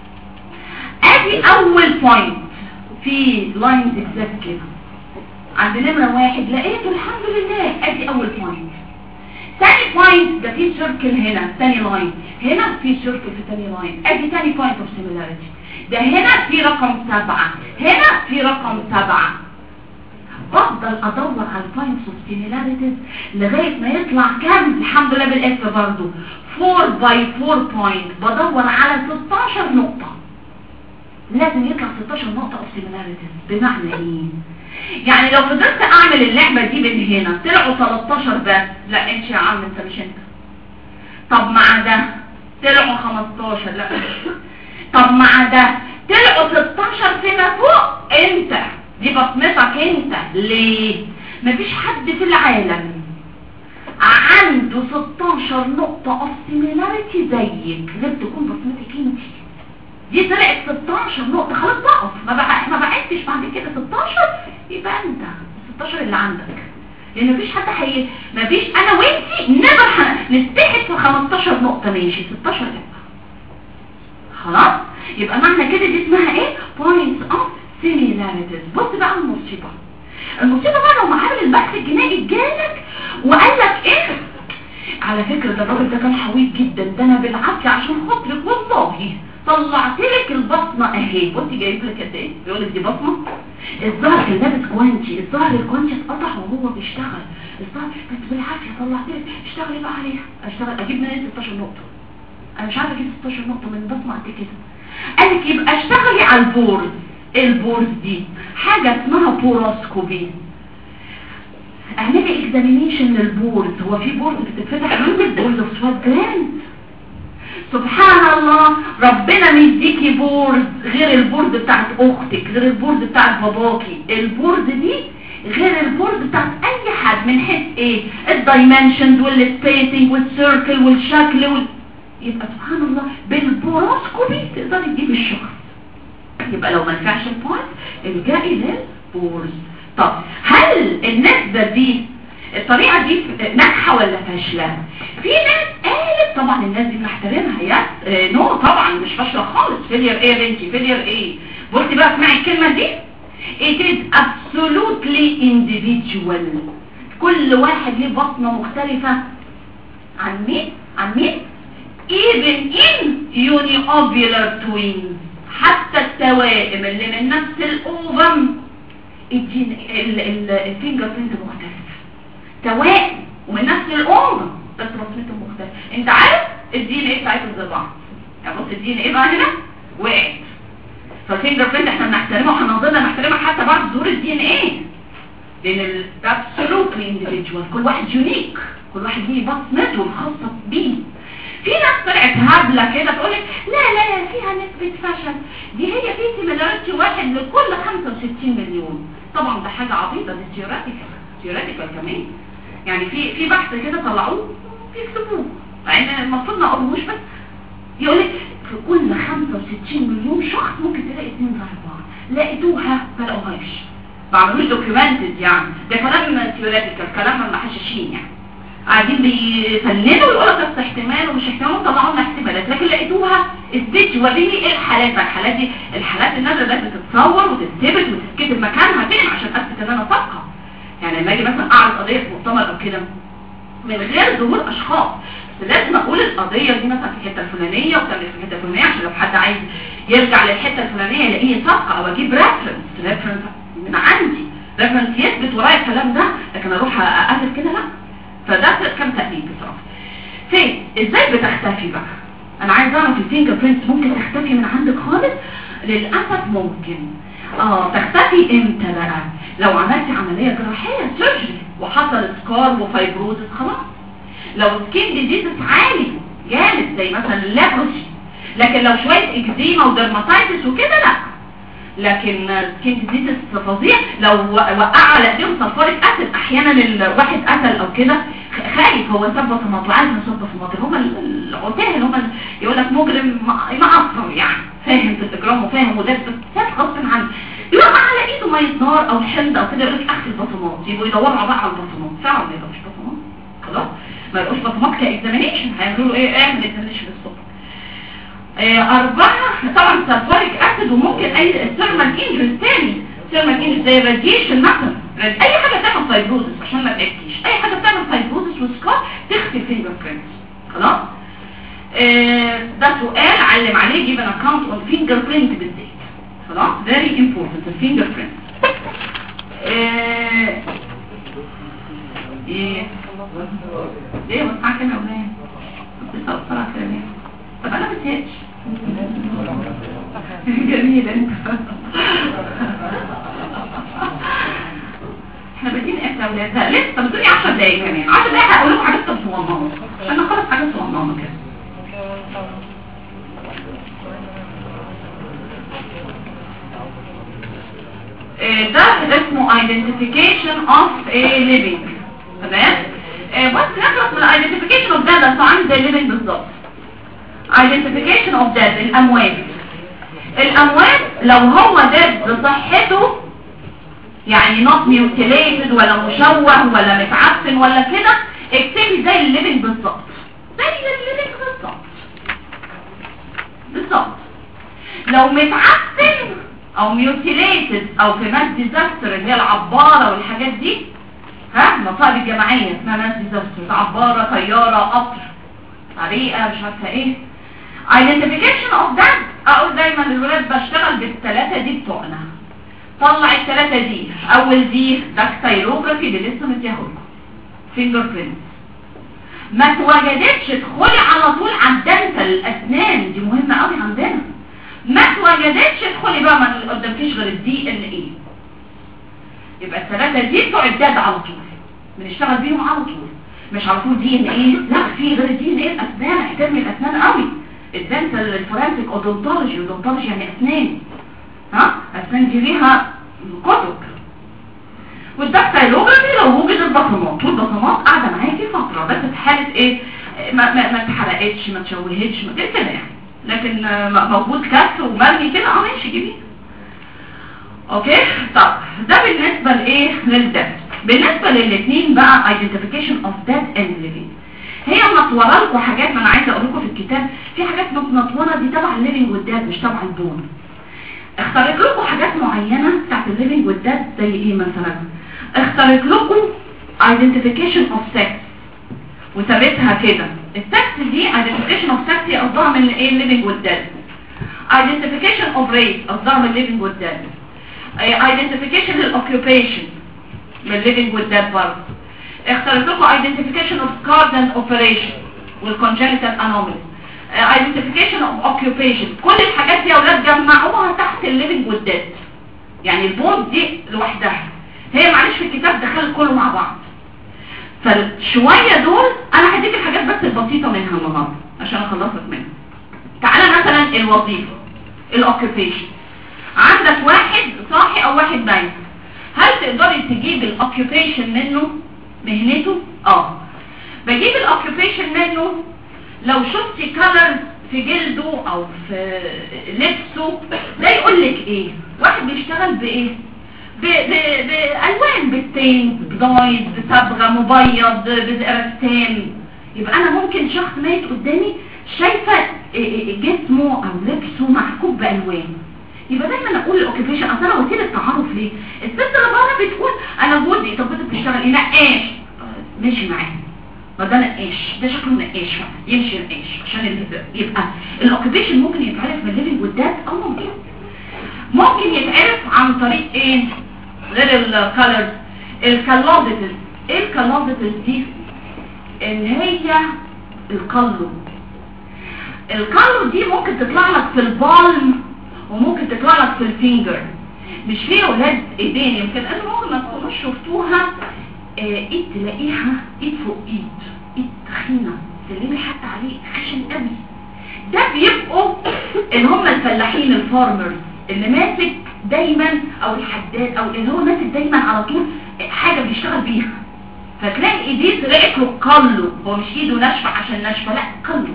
ادي اول بوينت في لاين زجزاج كده عند نمرة واحد لقيته الحمد لله ادي اول بوينت تاني بوينت ده في سيركل هنا تاني لاين هنا في سيركل في تاني لاين ادي تاني بوينت اوف سيميلاريتي ده هنا في رقم سبعة هنا في رقم سبعة بفضل ادور على البوينتس اوف سيميلاريتيز لغايه ما يطلع كام الحمد لله بالاف برضه 4 باي 4 بوينت بدور على 16 نقطه لازم يطلع 16 نقطة of similarities بمعنى ايه يعني لو فضلت اعمل اللعبة دي من هنا طلعوا 13 بس لا انت يا عم انت مش انت طب مع ده طلعوا 15 لا طب مع ده طلعوا 16 فيما فوق انت دي بصمتك انت ليه مفيش حد في العالم عنده 16 نقطة of similarity زيك غير تكون بصمتك انت دي طلعت 16 نقطة خلاص بقف ما بقى ما بعدتش بعد كده 16 يبقى انت 16 اللي عندك لان مفيش حد حي مفيش انا وانتي نقدر نستحق في 15 نقطة ماشي 16 لا خلاص يبقى معنى كده دي اسمها ايه points of similarities بص بقى المصيبة المصيبة بقى لو معامل البحث الجنائي جالك وقال لك ايه على فكرة ده الراجل ده كان حويط جدا ده انا بالعافية عشان خاطرك والله طلعت لك البصمة اهي بصي جايب لك قد ايه بيقول لك دي بصمة الظهر كان لابس كوانتي الظهر الكوانتي اتقطع وهو بيشتغل الظهر بس بالعافية طلعت لك اشتغلي بقى عليها اشتغل اجيب منين 16 نقطة انا مش عارفه اجيب 16 نقطة من بصمة قد كده قال لك يبقى اشتغلي على البورد البورد دي حاجة اسمها بوروسكوبي اعملي اكزامينيشن للبورد هو في بورد بتتفتح عندك بورد اوف سوات جراند سبحان الله ربنا مديكي بورد غير البورد بتاعت اختك غير البورد بتاعت باباكي البورد دي غير البورد بتاعت اي حد من حيث ايه الدايمنشنز والسبيسنج والسيركل والشكل وال... يبقى سبحان الله بالبوروسكوبي تقدري تجيبي الشخص يبقى لو ما نفعش البوينت الجائي للبورد طب هل النسبة دي الطريقة دي ناجحة ولا فاشلة في ناس قالت طبعا الناس دي بنحترمها يا اه نو طبعا مش فاشلة خالص فيلير ايه يا بنتي فيلير ايه بصي بقى اسمعي الكلمة دي it is absolutely individual كل واحد ليه بصمة مختلفة عن مين عن مين even in uniovular twins حتى التوائم اللي من نفس الاوفم الجين الفينجر برينت مختلف توائم ومن نفس الام بس بصمته مختلفه انت عارف الدي ان ايه بتاعتهم زي بعض يعني بص الدي ان ايه بقى هنا وقعت فالفينجر برينت احنا بنحترمها وهنظل نحترمها حتى بعد ظهور الدي ان ايه لان الابسولوتلي انديفيدوال كل واحد يونيك كل واحد ليه بصمته الخاصه بيه في ناس طلعت هبله كده تقول لك لا لا لا فيها نسبه فشل دي هي في سيميلاريتي واحد لكل 65 مليون طبعا ده حاجه عبيطه دي ثيوريتيكال ثيوريتيكال كمان يعني في في بحث كده طلعوه بيكتبوه مع ان المفروض ما اقولوش بس يقول لك في كل 65 مليون شخص ممكن تلاقي اثنين زي بعض لقيتوها ما لقوهاش ما عملوش دوكيومنتد يعني ده كلام ثيوريتيكال كلام المحششين يعني قاعدين بيفننوا ويقولوا بس احتمال ومش احتمال طلعوا لنا احتمالات لكن لقيتوها اثبتي وريني ايه الحالات بقى الحالات دي الحالات النادره ده بتتصور وتتثبت وتتكتب مكانها فين عشان اثبت ان انا صادقه يعني لما اجي مثلا اعرض قضيه في مؤتمر او كده من غير ظهور اشخاص بس لازم اقول القضيه دي مثلا في الحته الفلانيه وتعمل في الحته الفلانيه عشان لو حد عايز يرجع للحته الفلانيه يلاقيه صفقه او اجيب ريفرنس ريفرنس من عندي ريفرنس يثبت ورايا الكلام ده لكن اروح اقلب كده لا فده كم تأليف بصراحة فين ازاي بتختفي بقى انا عايز اعرف الفينجر برينتس ممكن تختفي من عندك خالص للاسف ممكن اه تختفي امتى بقى لو عملتي عمليه جراحيه سيرجري وحصل سكار وفايبروزس خلاص لو سكين ديزيز عالي جامد زي مثلا اللابروسي لكن لو شويه اكزيما ودرماتايتس وكده لا لكن سكين ديزيز فظيع لو وقع على ايديهم صفارة اسد احيانا الواحد قتل او كده خايف هو سب بصمات وعايز يسب بصمات هم العتاه اللي هم يقول لك مجرم معصم يعني فاهم في الاجرام وفاهم وده بس غصب عنه يوقع على ايده ميه نار او حمض او كده يقول لك اخر البصمات يبقوا يدوروا بقى على البصمات فعلا ما يبقاش بصمات خلاص ما يبقوش بصمات كاكزامينيشن هيعملوا له ايه اعمل اكزامينيشن الصبح أربعة طبعا سلفوريك أسيد وممكن أي الثيرمال انجرز تاني ثيرمال انجرز زي راديشن مثلا أي حاجة تعمل فايبروزس عشان ما تأكيش أي حاجة تعمل فايبروزس وسكار تخفي الفينجر برينتس خلاص آه ده سؤال علم عليه جيب ان اكونت اون فينجر برينت بالذات خلاص very important الفينجر برينت ايه ايه ليه وسعك انا ولا لسه بسرعة كده ليه طب انا بتهيتش جميل انت احنا بادين امتى يا ولاد لا لسه بتقولي 10 دقايق كمان 10 دقايق هقول لكم حاجات صغننه عشان نخلص حاجات صغننه كده ده اسمه identification of a living تمام بس نخلص من identification of dead ده عامل زي living بالظبط identification of dead الاموات الاموات لو هو dead بصحته يعني not mutilated ولا مشوه ولا متعفن ولا كده اكتبي زي الليفنج بالظبط زي الليفنج بالظبط بالظبط لو متعفن او ميوتيليتد او في ماس ديزاستر اللي هي العبارة والحاجات دي ها المصائب الجماعية اسمها ماس ديزاستر عبارة طيارة قطر طريقة مش عارفة ايه identification of that اقول دايما للولاد بشتغل بالثلاثة دي بتوعنا طلع الثلاثة دي اول دي داكتايلوجرافي اللي لسه متياهولكم فينجر برينت ما توجدتش ادخلي على طول على الدنتال الاسنان دي مهمة قوي عندنا ما توجدتش ادخلي بقى ما قدامكيش غير الدي ان ايه يبقى الثلاثة دي بتوع الداد على طول بنشتغل بيهم على طول مش على طول دي ان ايه لا في غير الدي ان ايه الاسنان احترمي الاسنان قوي الدنتال الفورنسيك اودونتولوجي اودونتولوجي يعني اسنان ها اسنان دي ليها كتب والدكتايلوجرافي لو وجد البصمات والبصمات قاعده معاكي فتره بس في حاله ايه ما ما ما اتحرقتش ما تشوهتش ما كده يعني لكن موجود كسر ومرمي كده اه ماشي جميل اوكي طب ده بالنسبه لايه للدم بالنسبه للاثنين بقى identification of dead and living هي منطوره لكم حاجات ما انا عايزه اقول لكم في الكتاب في حاجات منطوره دي تبع الليفنج والداد مش تبع البون اختارت لكم حاجات معينه بتاعت الليفنج والداد زي ايه مثلا اختارت لكم identification of sex وثبتها كده السكس دي identification of sex هي قصدها من ايه الليفنج والداد identification of race قصدها من الليفنج والداد identification للاوكيوبيشن من الليفنج والداد برضه اختارت لكم identification of scars and operation والcongenital anomaly identification of occupation كل الحاجات دي يا اولاد جمعوها تحت الليفنج والداد يعني البون دي لوحدها هي معلش في الكتاب دخلت كله مع بعض فالشوية دول انا هديك الحاجات بس البسيطة منها النهارده عشان اخلصك منها تعالى مثلا الوظيفة الاوكيوبيشن عندك واحد صاحي او واحد نايم هل تقدري تجيب الاوكيوبيشن منه مهنته اه بجيب الاوكيوبيشن منه لو شفتي كلر في جلده او في لبسه ده يقول لك ايه واحد بيشتغل بايه بالوان بالتين بدايز بصبغه مبيض بزقرستان يبقى انا ممكن شخص ميت قدامي شايفه جسمه او لبسه محكوب بالوان يبقى دايما اقول الاوكيبيشن اصل انا وسيله تعارف ليه الست اللي بره بتقول انا جوزي طب انت بتشتغل ايه نقاش ماشي معاه ما ده نقاش ده شكله نقاش يمشي نقاش عشان يبقى الاوكيبيشن ممكن يتعرف من الليفنج والدات او ممكن ممكن يتعرف عن طريق ايه غير الكالرز الكالوزيتس ايه الكالوزيتس دي اللي هي القلب القلب دي ممكن تطلع لك في البالم وممكن تطلع لك في الفينجر مش في اولاد ايدين يمكن انتوا ممكن ما تكونوش شفتوها آه، ايد تلاقيها ايد فوق ايد ايد تخينه سلمي حتى عليه خشن قوي ده بيبقوا اللي هم الفلاحين الفارمرز اللي ماسك دايما او الحداد او اللي هو ماسك دايما على طول حاجه بيشتغل بيها فتلاقي ايديه طلعت له قلو هو مش ايده ناشفه عشان ناشفه لا قلو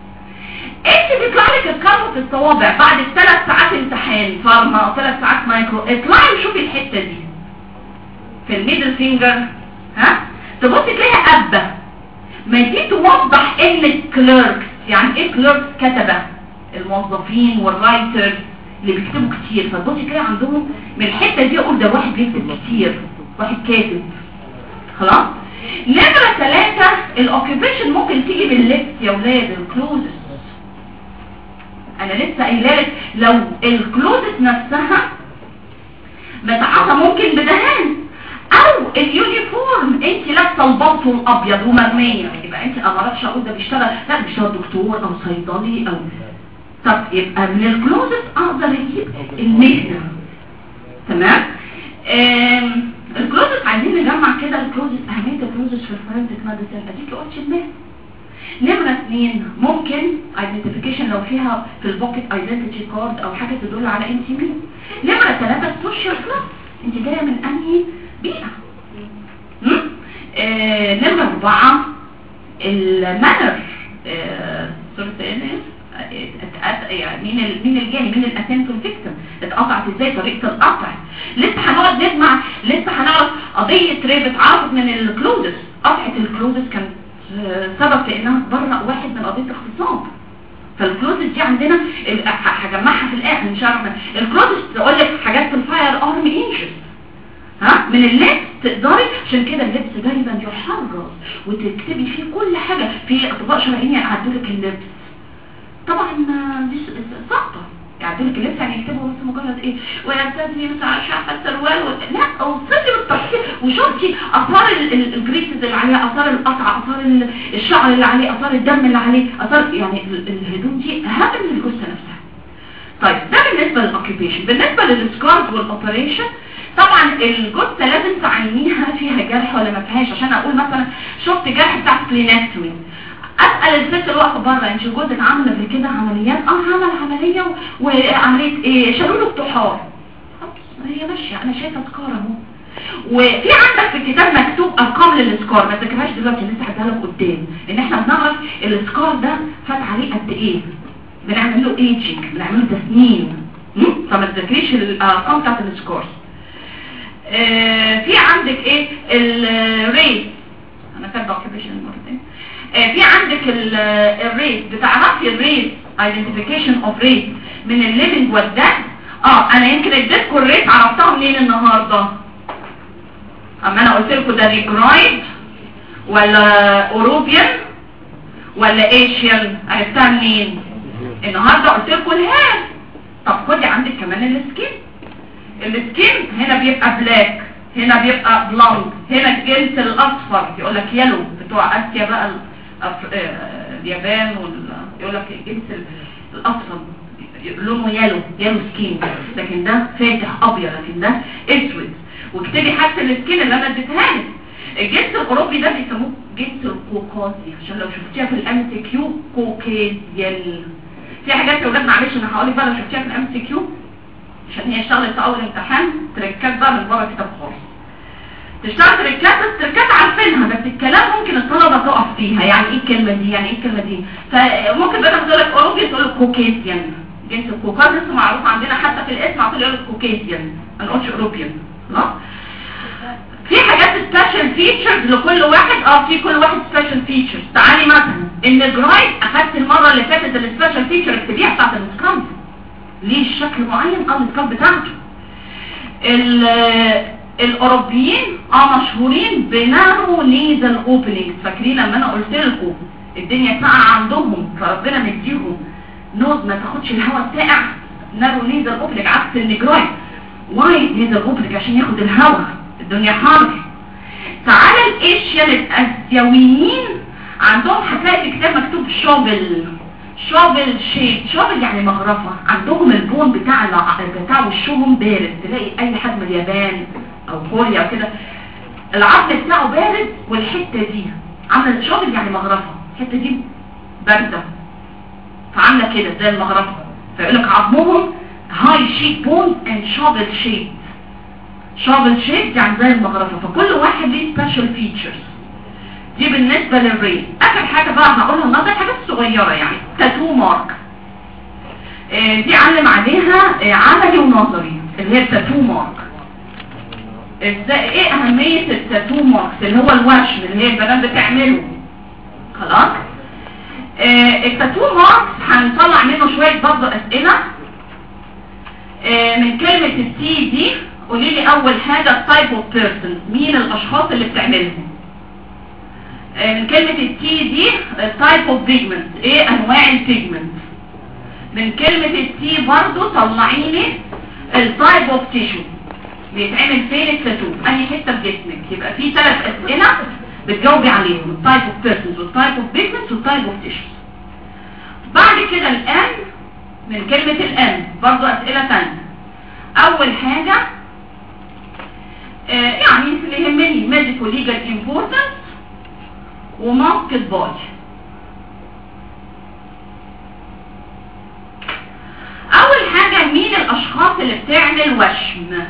انت بيطلع لك القلو في الصوابع بعد الثلاث ساعات امتحان فارما او ثلاث ساعات مايكرو اطلعي وشوفي الحته دي في الميدل فينجر ها تبص تلاقيها قبه ما دي توضح ان الكليركس يعني ايه كليركس كتبه الموظفين والرايترز اللي بيكتبوا كتير فتبص تلاقي عندهم من الحته دي اقول ده واحد بيكتب كتير واحد كاتب خلاص نمرة ثلاثة الاوكيبيشن ممكن تيجي باللبس يا ولاد الكلوزس انا لسه قايله لك لو الكلوزس نفسها متعاطى ممكن بدهان او اليونيفورم انت لابسه البلطو الابيض ومرميه يبقى انت انا ما اعرفش اقول ده بيشتغل لا بيشتغل دكتور او صيدلي او طب يبقى من الكلوزت اقدر اجيب المهنه تمام آم، الكلوزت عايزين نجمع كده الكلوزت اهميه الكلوزت في الفورنسيك ميديسن اديك قلت المهنه نمرة اثنين ممكن ايدنتيفيكيشن لو فيها في البوكيت ايدنتيتي كارد او حاجة تدل على انت مين نمرة ثلاثة السوشيال كلاس انت جاية من انهي بيئة هم؟ آه نمرة اربعة المانر آه صورة ايه اتقط- يعني مين ال- مين الجاني مين الاسنت والفيكتم اتقطعت ازاي طريقه القطع لسه هنقعد نسمع لسه هنعرف قضيه ريب اتعرفت من الكلوزس قطعه الكلوزس كانت آه، سبب في انها تبرأ واحد من قضيه اغتصاب فالكلوزس دي عندنا ال- ه- هجمعها في الاخر ان شاء الله الكلوزس تقول لك حاجات في الفاير ارم انجز ها من اللبس تقدري عشان كده اللبس دايما يحرز وتكتبي فيه كل حاجه في اطباء شرعيين يعدوا لك اللبس طبعا دي س- س- سقطة يعدوا لك اللبس يعني يكتبوا بس مجرد ايه ويرتدي مش عارفه السروال و... لا اوصلي بالتفصيل وشفتي اثار ال- ال- الجريسز اللي عليها اثار القطع اثار ال- الشعر اللي عليه اثار الدم اللي عليه اثار يعني ال- الهدوم دي اهم من الجثه نفسها طيب ده بالنسبه للاوكيبيشن بالنسبه للسكارز والاوبريشن طبعا الجثه لازم تعينيها فيها جرح ولا ما فيهاش عشان اقول مثلا شفت جرح بتاع سبلينكتومي اسال الست اللي واقفه بره انت جوزك عامل قبل كده عمليات اه عمل عمليه و- وعمليه ايه شالوا له الطحال خلاص، هي ماشيه انا شايفه سكار اهو وفي عندك في الكتاب مكتوب ارقام للسكار ما تذاكرهاش دلوقتي لسه هديها لك قدام ان احنا بنعرف السكار ده فات عليه قد ايه بنعمل له ايجنج بنعمل له تسنين م? فما تذاكريش الارقام بتاعت السكار آه، في عندك ايه الريت انا كاتبه اوكيبيشن مرتين آه، في عندك الريت بتعرفي الريت ايدنتيفيكيشن اوف ريت من الليفنج والدث اه انا يمكن اديتكم الريت عرفتها منين النهارده اما انا قلت لكم ده نيجرايد ولا اوروبيان ولا ايشيان عرفتها منين النهارده قلت لكم الهاد طب خدي عندك كمان السكين السكين هنا بيبقى بلاك هنا بيبقى بلونج هنا الجنس الاصفر يقول لك يلو بتوع اسيا بقى الأف- آه، اليابان وال... يقول لك الجنس ال- الاصفر لونه يلو يلو سكين لكن ده فاتح ابيض لكن ده اسود واكتبي حتى السكين اللي انا اديتها لك الجنس الاوروبي ده بيسموه جنس القوقازي عشان لو شفتيها في الام سي كيو كوكيزيال في حاجات يا ولاد معلش انا هقول لك بقى لو شفتيها في الام سي كيو عشان هي اشتغلت في اول امتحان تركات بقى من بره الكتاب خالص تشتغل تركات بس تركات عارفينها بس الكلام ممكن الطلبه تقف فيها يعني ايه الكلمه دي يعني ايه الكلمه دي فممكن بقى تقول لك اوروبي تقول لك كوكيزيان جنس الكوكاز لسه معروف عندنا حتى في الاسم على طول يقول لك كوكيزيان ما نقولش اوروبيان خلاص في حاجات سبيشال فيتشرز لكل واحد اه في كل واحد سبيشال فيتشرز تعالي مثلا ان جرايد اخدت المره اللي فاتت السبيشال فيتشر اكتبيها بتاعت السكرام ليه شكل معين اه السكرام بتاعته ال- الاوروبيين اه مشهورين بنارو نيزل اوبننج فاكرين لما انا قلت لكم الدنيا ساقعه عندهم فربنا مديهم نوز ما تاخدش الهواء الساقع نارو نيزل اوبننج عكس النجراي وايد نيزل اوبننج عشان ياخد الهواء الدنيا حر تعالى الايشيان الاسيويين عندهم هتلاقي في كتاب مكتوب شوبل شوبل شيب شوبل يعني مغرفة عندهم البون بتاع الع- بتاع وشهم بارد تلاقي اي حد من اليابان او كوريا او كده العظم بتاعه بارد والحتة دي عاملة شوبل يعني مغرفة الحتة دي باردة فعاملة كده زي المغرفة فيقول لك عظمهم هاي شيب بون اند شوبل شيب شوبل شيب يعني زي المغرفة فكل واحد ليه سبيشال فيتشرز دي بالنسبة للرين اخر حاجة بقى هقولها النهارده حاجات صغيرة يعني تاتو مارك آه، دي علم عليها آه، عملي ونظري اللي هي التاتو مارك ازاي ايه اهمية التاتو ماركس اللي هو الوشم اللي هي البنات بتعمله خلاص آه، التاتو ماركس هنطلع منه شوية برضه اسئلة آه، من كلمة التي دي قولي لي اول حاجة التايب اوف بيرسون مين الاشخاص اللي بتعملهم آه، من كلمة التي دي التايب اوف بيجمنت ايه انواع البيجمنت من كلمة التي برضو طلعي لي التايب اوف تيشو بيتعمل فين التاتو اي حتة في جسمك يبقى في ثلاث اسئلة بتجاوبي عليهم التايب اوف بيرسونز والتايب اوف بيجمنت والتايب اوف تيشو بعد كده الان من كلمة الان برضو اسئلة ثانيه اول حاجة آه، يعني اللي يهمني ميديكو ليجال امبورتنس وماركت باي اول حاجة مين الاشخاص اللي بتعمل وشم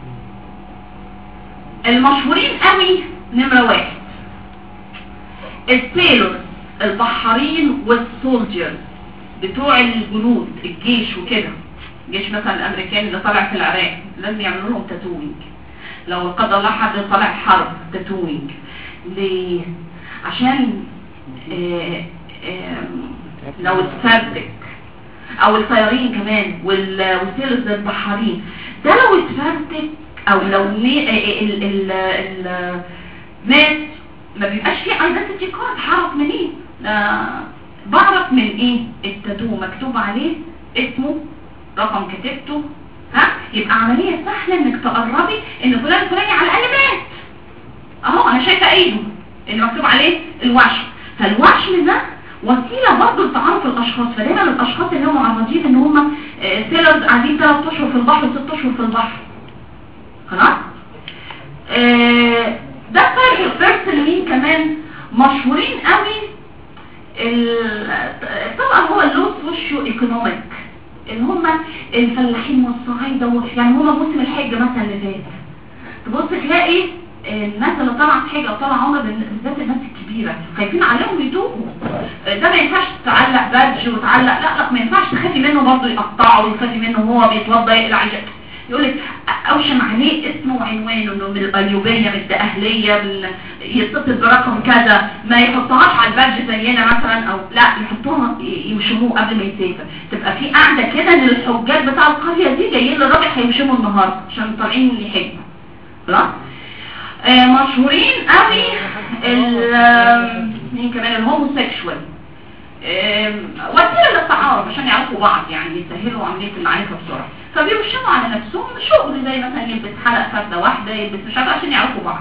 المشهورين قوي نمرة واحد السيلورز البحارين والسولجرز بتوع الجنود الجيش وكده الجيش مثلا الامريكاني اللي طالع في العراق لازم يعملوا لهم تاتوينج لو لا قدر الله حد طالع حرب تاتوينج ليه عشان آه، آه، لو اتفردك او الطيارين كمان وال- والسيلز البحارين ده لو اتفردك او لو مي- آه، ال- ال- ال- مات ما بيبقاش فيه ايدنتيتي كارد هعرف منين آه، بعرف من ايه التاتو مكتوب عليه اسمه رقم كتبته ها يبقى عملية سهلة انك تقربي ان فلان الفلاني على الاقل مات اهو انا شايفه ايده اللي مكتوب عليه الوشم فالوشم ده وسيله برضه لتعرف الاشخاص فدايما الاشخاص اللي هم معرضين ان هم سيلرز قاعدين 3 اشهر في البحر و6 اشهر في البحر خلاص آه، ده فرق البيرسون مين كمان مشهورين قوي ال- طبعا هو اللو سوشيو ايكونوميك اللي هم الفلاحين والصعايده و- يعني هم موسم الحج مثلا اللي فات تبص تلاقي الناس اللي طالعه حاجه او طالعه عمره بالذات الناس الكبيره خايفين عليهم يتوبوا ده ما ينفعش تعلق بادج وتعلق لا لا ما ينفعش تخافي منه برضه يقطعه وتخافي منه وهو بيتوضى يقلع الج- يقول لك اوشم عليه اسمه وعنوانه انه من القليوبيه من الدقهليه من يتصل برقم كذا ما يحطهاش على البادج زينا مثلا او لا يحطوها ي- يوشموه قبل ما يسافر تبقى في قاعده كده ان الحجاج بتاع القريه دي جايين للراجل هيوشموا النهارده عشان طالعين يحجوا خلاص آه، مشهورين قوي ال آم، مين كمان الهوموسيكشوال آم، وسيله للتعارف عشان يعرفوا بعض يعني يسهلوا عمليه المعرفه بسرعه فبيرشموا على نفسهم شغل زي مثلا يلبس حلقه فرده واحده يلبس مش عارف عشان يعرفوا بعض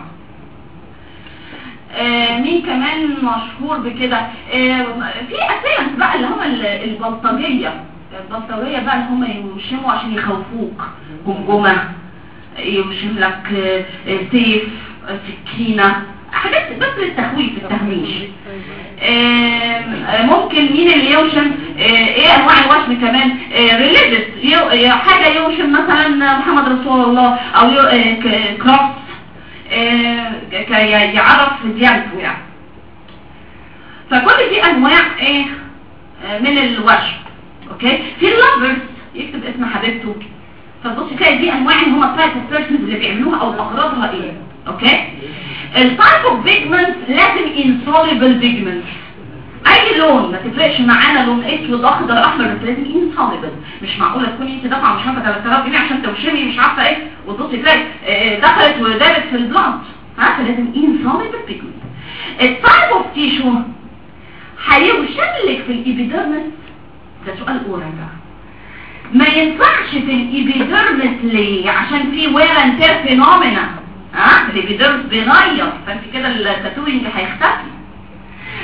آه، مين كمان مشهور بكده آه، في اساس بقى اللي هم ال- البلطجيه البلطجيه بقى اللي هم يوشموا عشان يخوفوك جمجمه يوشم لك آه، آه، سيف آه، سكينه حاجات بس للتخويف التهميش آم، آه، ممكن مين اللي يوشم آه، ايه انواع الوشم كمان ريليجيس حاجه يوشم مثلا محمد رسول الله او يو- آه، ك- كروس آه، ك- ك- يعرف ديانته يعني فكل دي انواع ايه آه، من الوشم اوكي في اللافرز يكتب اسم حبيبته فتبص تلاقي دي انواع اللي هم التايب اوف بيرسونز اللي بيعملوها او اغراضها ايه اوكي التايب اوف بيجمنت لازم انسوليبل بيجمنت اي لون ما تفرقش معانا لون اسود اخضر احمر بس لازم انسوليبل مش معقوله تكوني انت دافعه مش عارفه 3000 جنيه عشان توشمي مش عارفه ايه وتبصي تلاقي آه، دخلت ودابت في البلانت ها فلازم انسوليبل بيجمنت التايب اوف تيشو هيوشلك في الإبيدرمس ده سؤال أورا بقى ما ينفعش في الإبيدرمس ليه عشان في ويرانتير فينومينا ها الإبيدرمس بيغير فانت كده التاتوينج هيختفي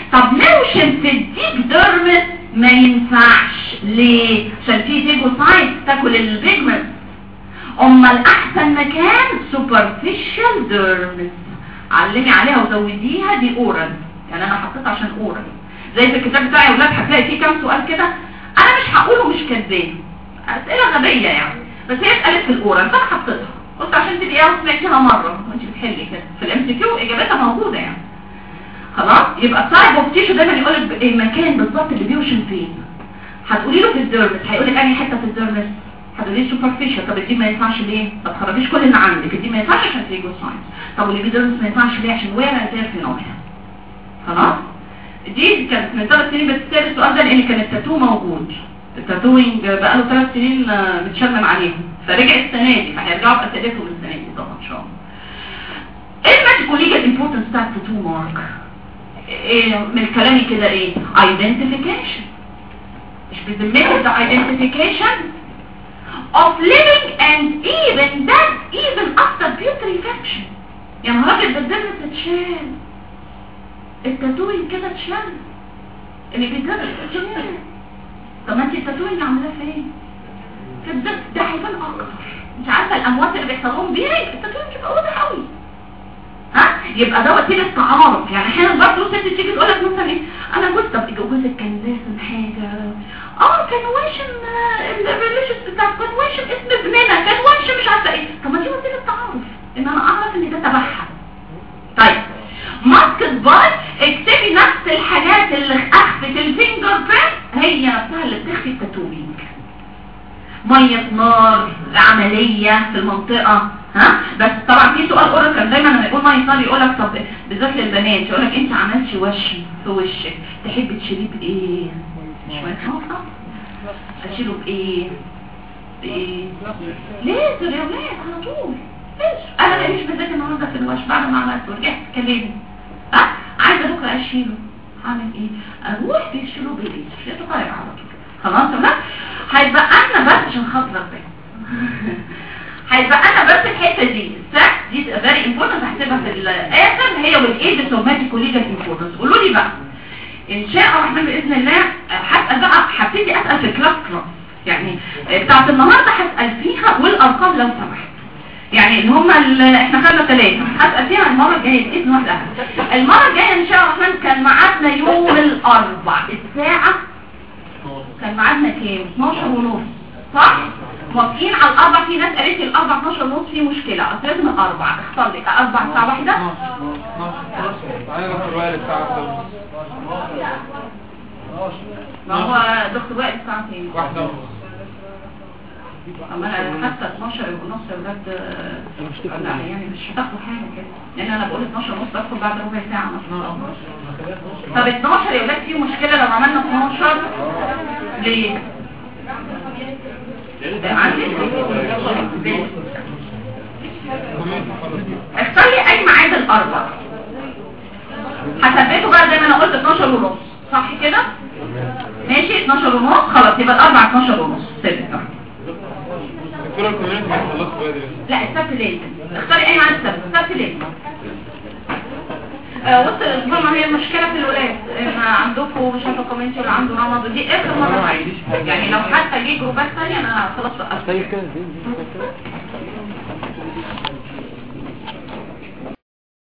طب موشن في الديب ديرمس ما ينفعش ليه عشان في تيجوسايت تاكل البيجمنت امال احسن مكان سوبرفيشال ديرمس علمي عليها وزوديها دي اورال يعني انا حطيتها عشان اورال زي في الكتاب بتاعي يا ولاد هتلاقي فيه كام سؤال كده انا مش هقوله مش كاتباه اسئله غبيه يعني بس هي اتقالت في الاورال فانا حطيتها قلت عشان تبقي سمعتيها مره وانت بتحلي كده في الام سي كيو اجابتها موجوده يعني خلاص يبقى التايب اوف تيشو دايما يقول لك المكان بالظبط اللي بيوشن فين هتقولي له في الديرمس هيقول لك انهي حته في الديرمس هتقولي له سوبرفيشال طب دي ما ينفعش ليه ما تخرجيش كل اللي عندك دي ما ينفعش عشان تيجو ساينس طب واللي بيدرس ما ينفعش ليه عشان وير انتير فينومينا خلاص دي كانت من ثلاث سنين بس سأل السؤال ده لان كان التاتو موجود التاتوينج بقى له ثلاث سنين آه، متشمم عليهم فرجع السنه دي فهيرجعوا باسئلتهم السنه دي طبعا ان شاء الله ايه الماتيكوليجا الامبورتنس بتاعت التاتو مارك إيه من كلامي كده ايه identification مش بذمتك ده identification of living and even that even after beauty infection يا نهار ابيض ده الدم اتشال التاتوين كده اتشال اللي بيتدرس اتشال طب ما انت التاتوين عاملاه فين في الدم ده هيبان اكتر مش عارفه الاموات اللي بيحصل لهم بيه التاتوين بيبقى واضح قوي ها يبقى ده وسيله تعارف يعني احيانا برضه ست تيجي تقول لك مثلا ايه انا جوز طب جوزك كان لازم حاجه اه كان واشم الريليشن بتاع كان واشم اسم ابننا كان واشم مش عارفه ايه طب ما دي وسيله تعارف ان انا اعرف ان ده تبعها طيب ماسكت باي اكتبي نفس الحاجات اللي اخفت الفينجر برينت هي نفسها اللي بتخفي التاتوينج ميه نار عمليه في المنطقه ها بس طبعا في سؤال اورال كان دايما لما يقول ميه نار يقول لك طب بالذات للبنات يقول لك انت عملتي وشم في وشك تحبي تشيليه بايه شويه خلطه اشيله بايه بايه ليزر يا ولاد على طول ليزر انا ماليش مزاج النهارده في الوش بعد ما عملت ورجعت تكلمني ها عايزه بكره اشيله هعمل ايه اروح بيشيله بالايد شيله طاير على طول خلاص تمام هيبقى لنا بس عشان خاطرك بس هيبقى لنا بس الحته دي الساك دي فيري امبورتنت هحسبها في الاخر هي والايه سوماتيك وليجال امبورتنس قولوا لي بقى ان شاء الله الرحمن باذن الله هسال بقى هبتدي اسال في كلاس كلاس يعني بتاعت النهارده هسال فيها والارقام لو سمحت يعني اللي هم احنا خدنا ثلاثه هسال فيها المره الجايه باذن الله المره الجايه ان شاء الله الرحمن كان ميعادنا يوم الاربع الساعه كان ميعادنا كام 12 ونص صح موافقين على الاربع في ناس قالت لي الاربع 12 ونص في مشكله اصل لازم الاربع اختار لك اربع الساعه واحده تعالى دكتور وائل الساعة ما هو دكتور وائل الساعه كام واحدة ونص اما انا حتى 12 ونص يا ولاد آه، لا يعني مش هتاخدوا حاجه كده لان انا بقول 12 ونص بدخل بعد ربع ساعه مثلا طب 12 يا ولاد في مشكله لو عملنا 12 ليه؟ ده عندي ليه؟ اختار لي اي ميعاد الاربع هثبته بقى زي ما انا قلت 12 ونص صح كده ماشي 12 ونص خلاص يبقى الاربع 12 ونص ثابت دكتور الكوميونتي هيخلصوا بدري لا السبت لازم اختاري اي ميعاد السبت السبت لازم آه، وسط الاسبوع ما هي المشكله في الولاد ان عندكم مش عارفه كومنتي ولا عنده رمض دي اخر مره يعني لو حتى جه جروبات ثانيه انا خلاص وقفت طيب كده زين زين كده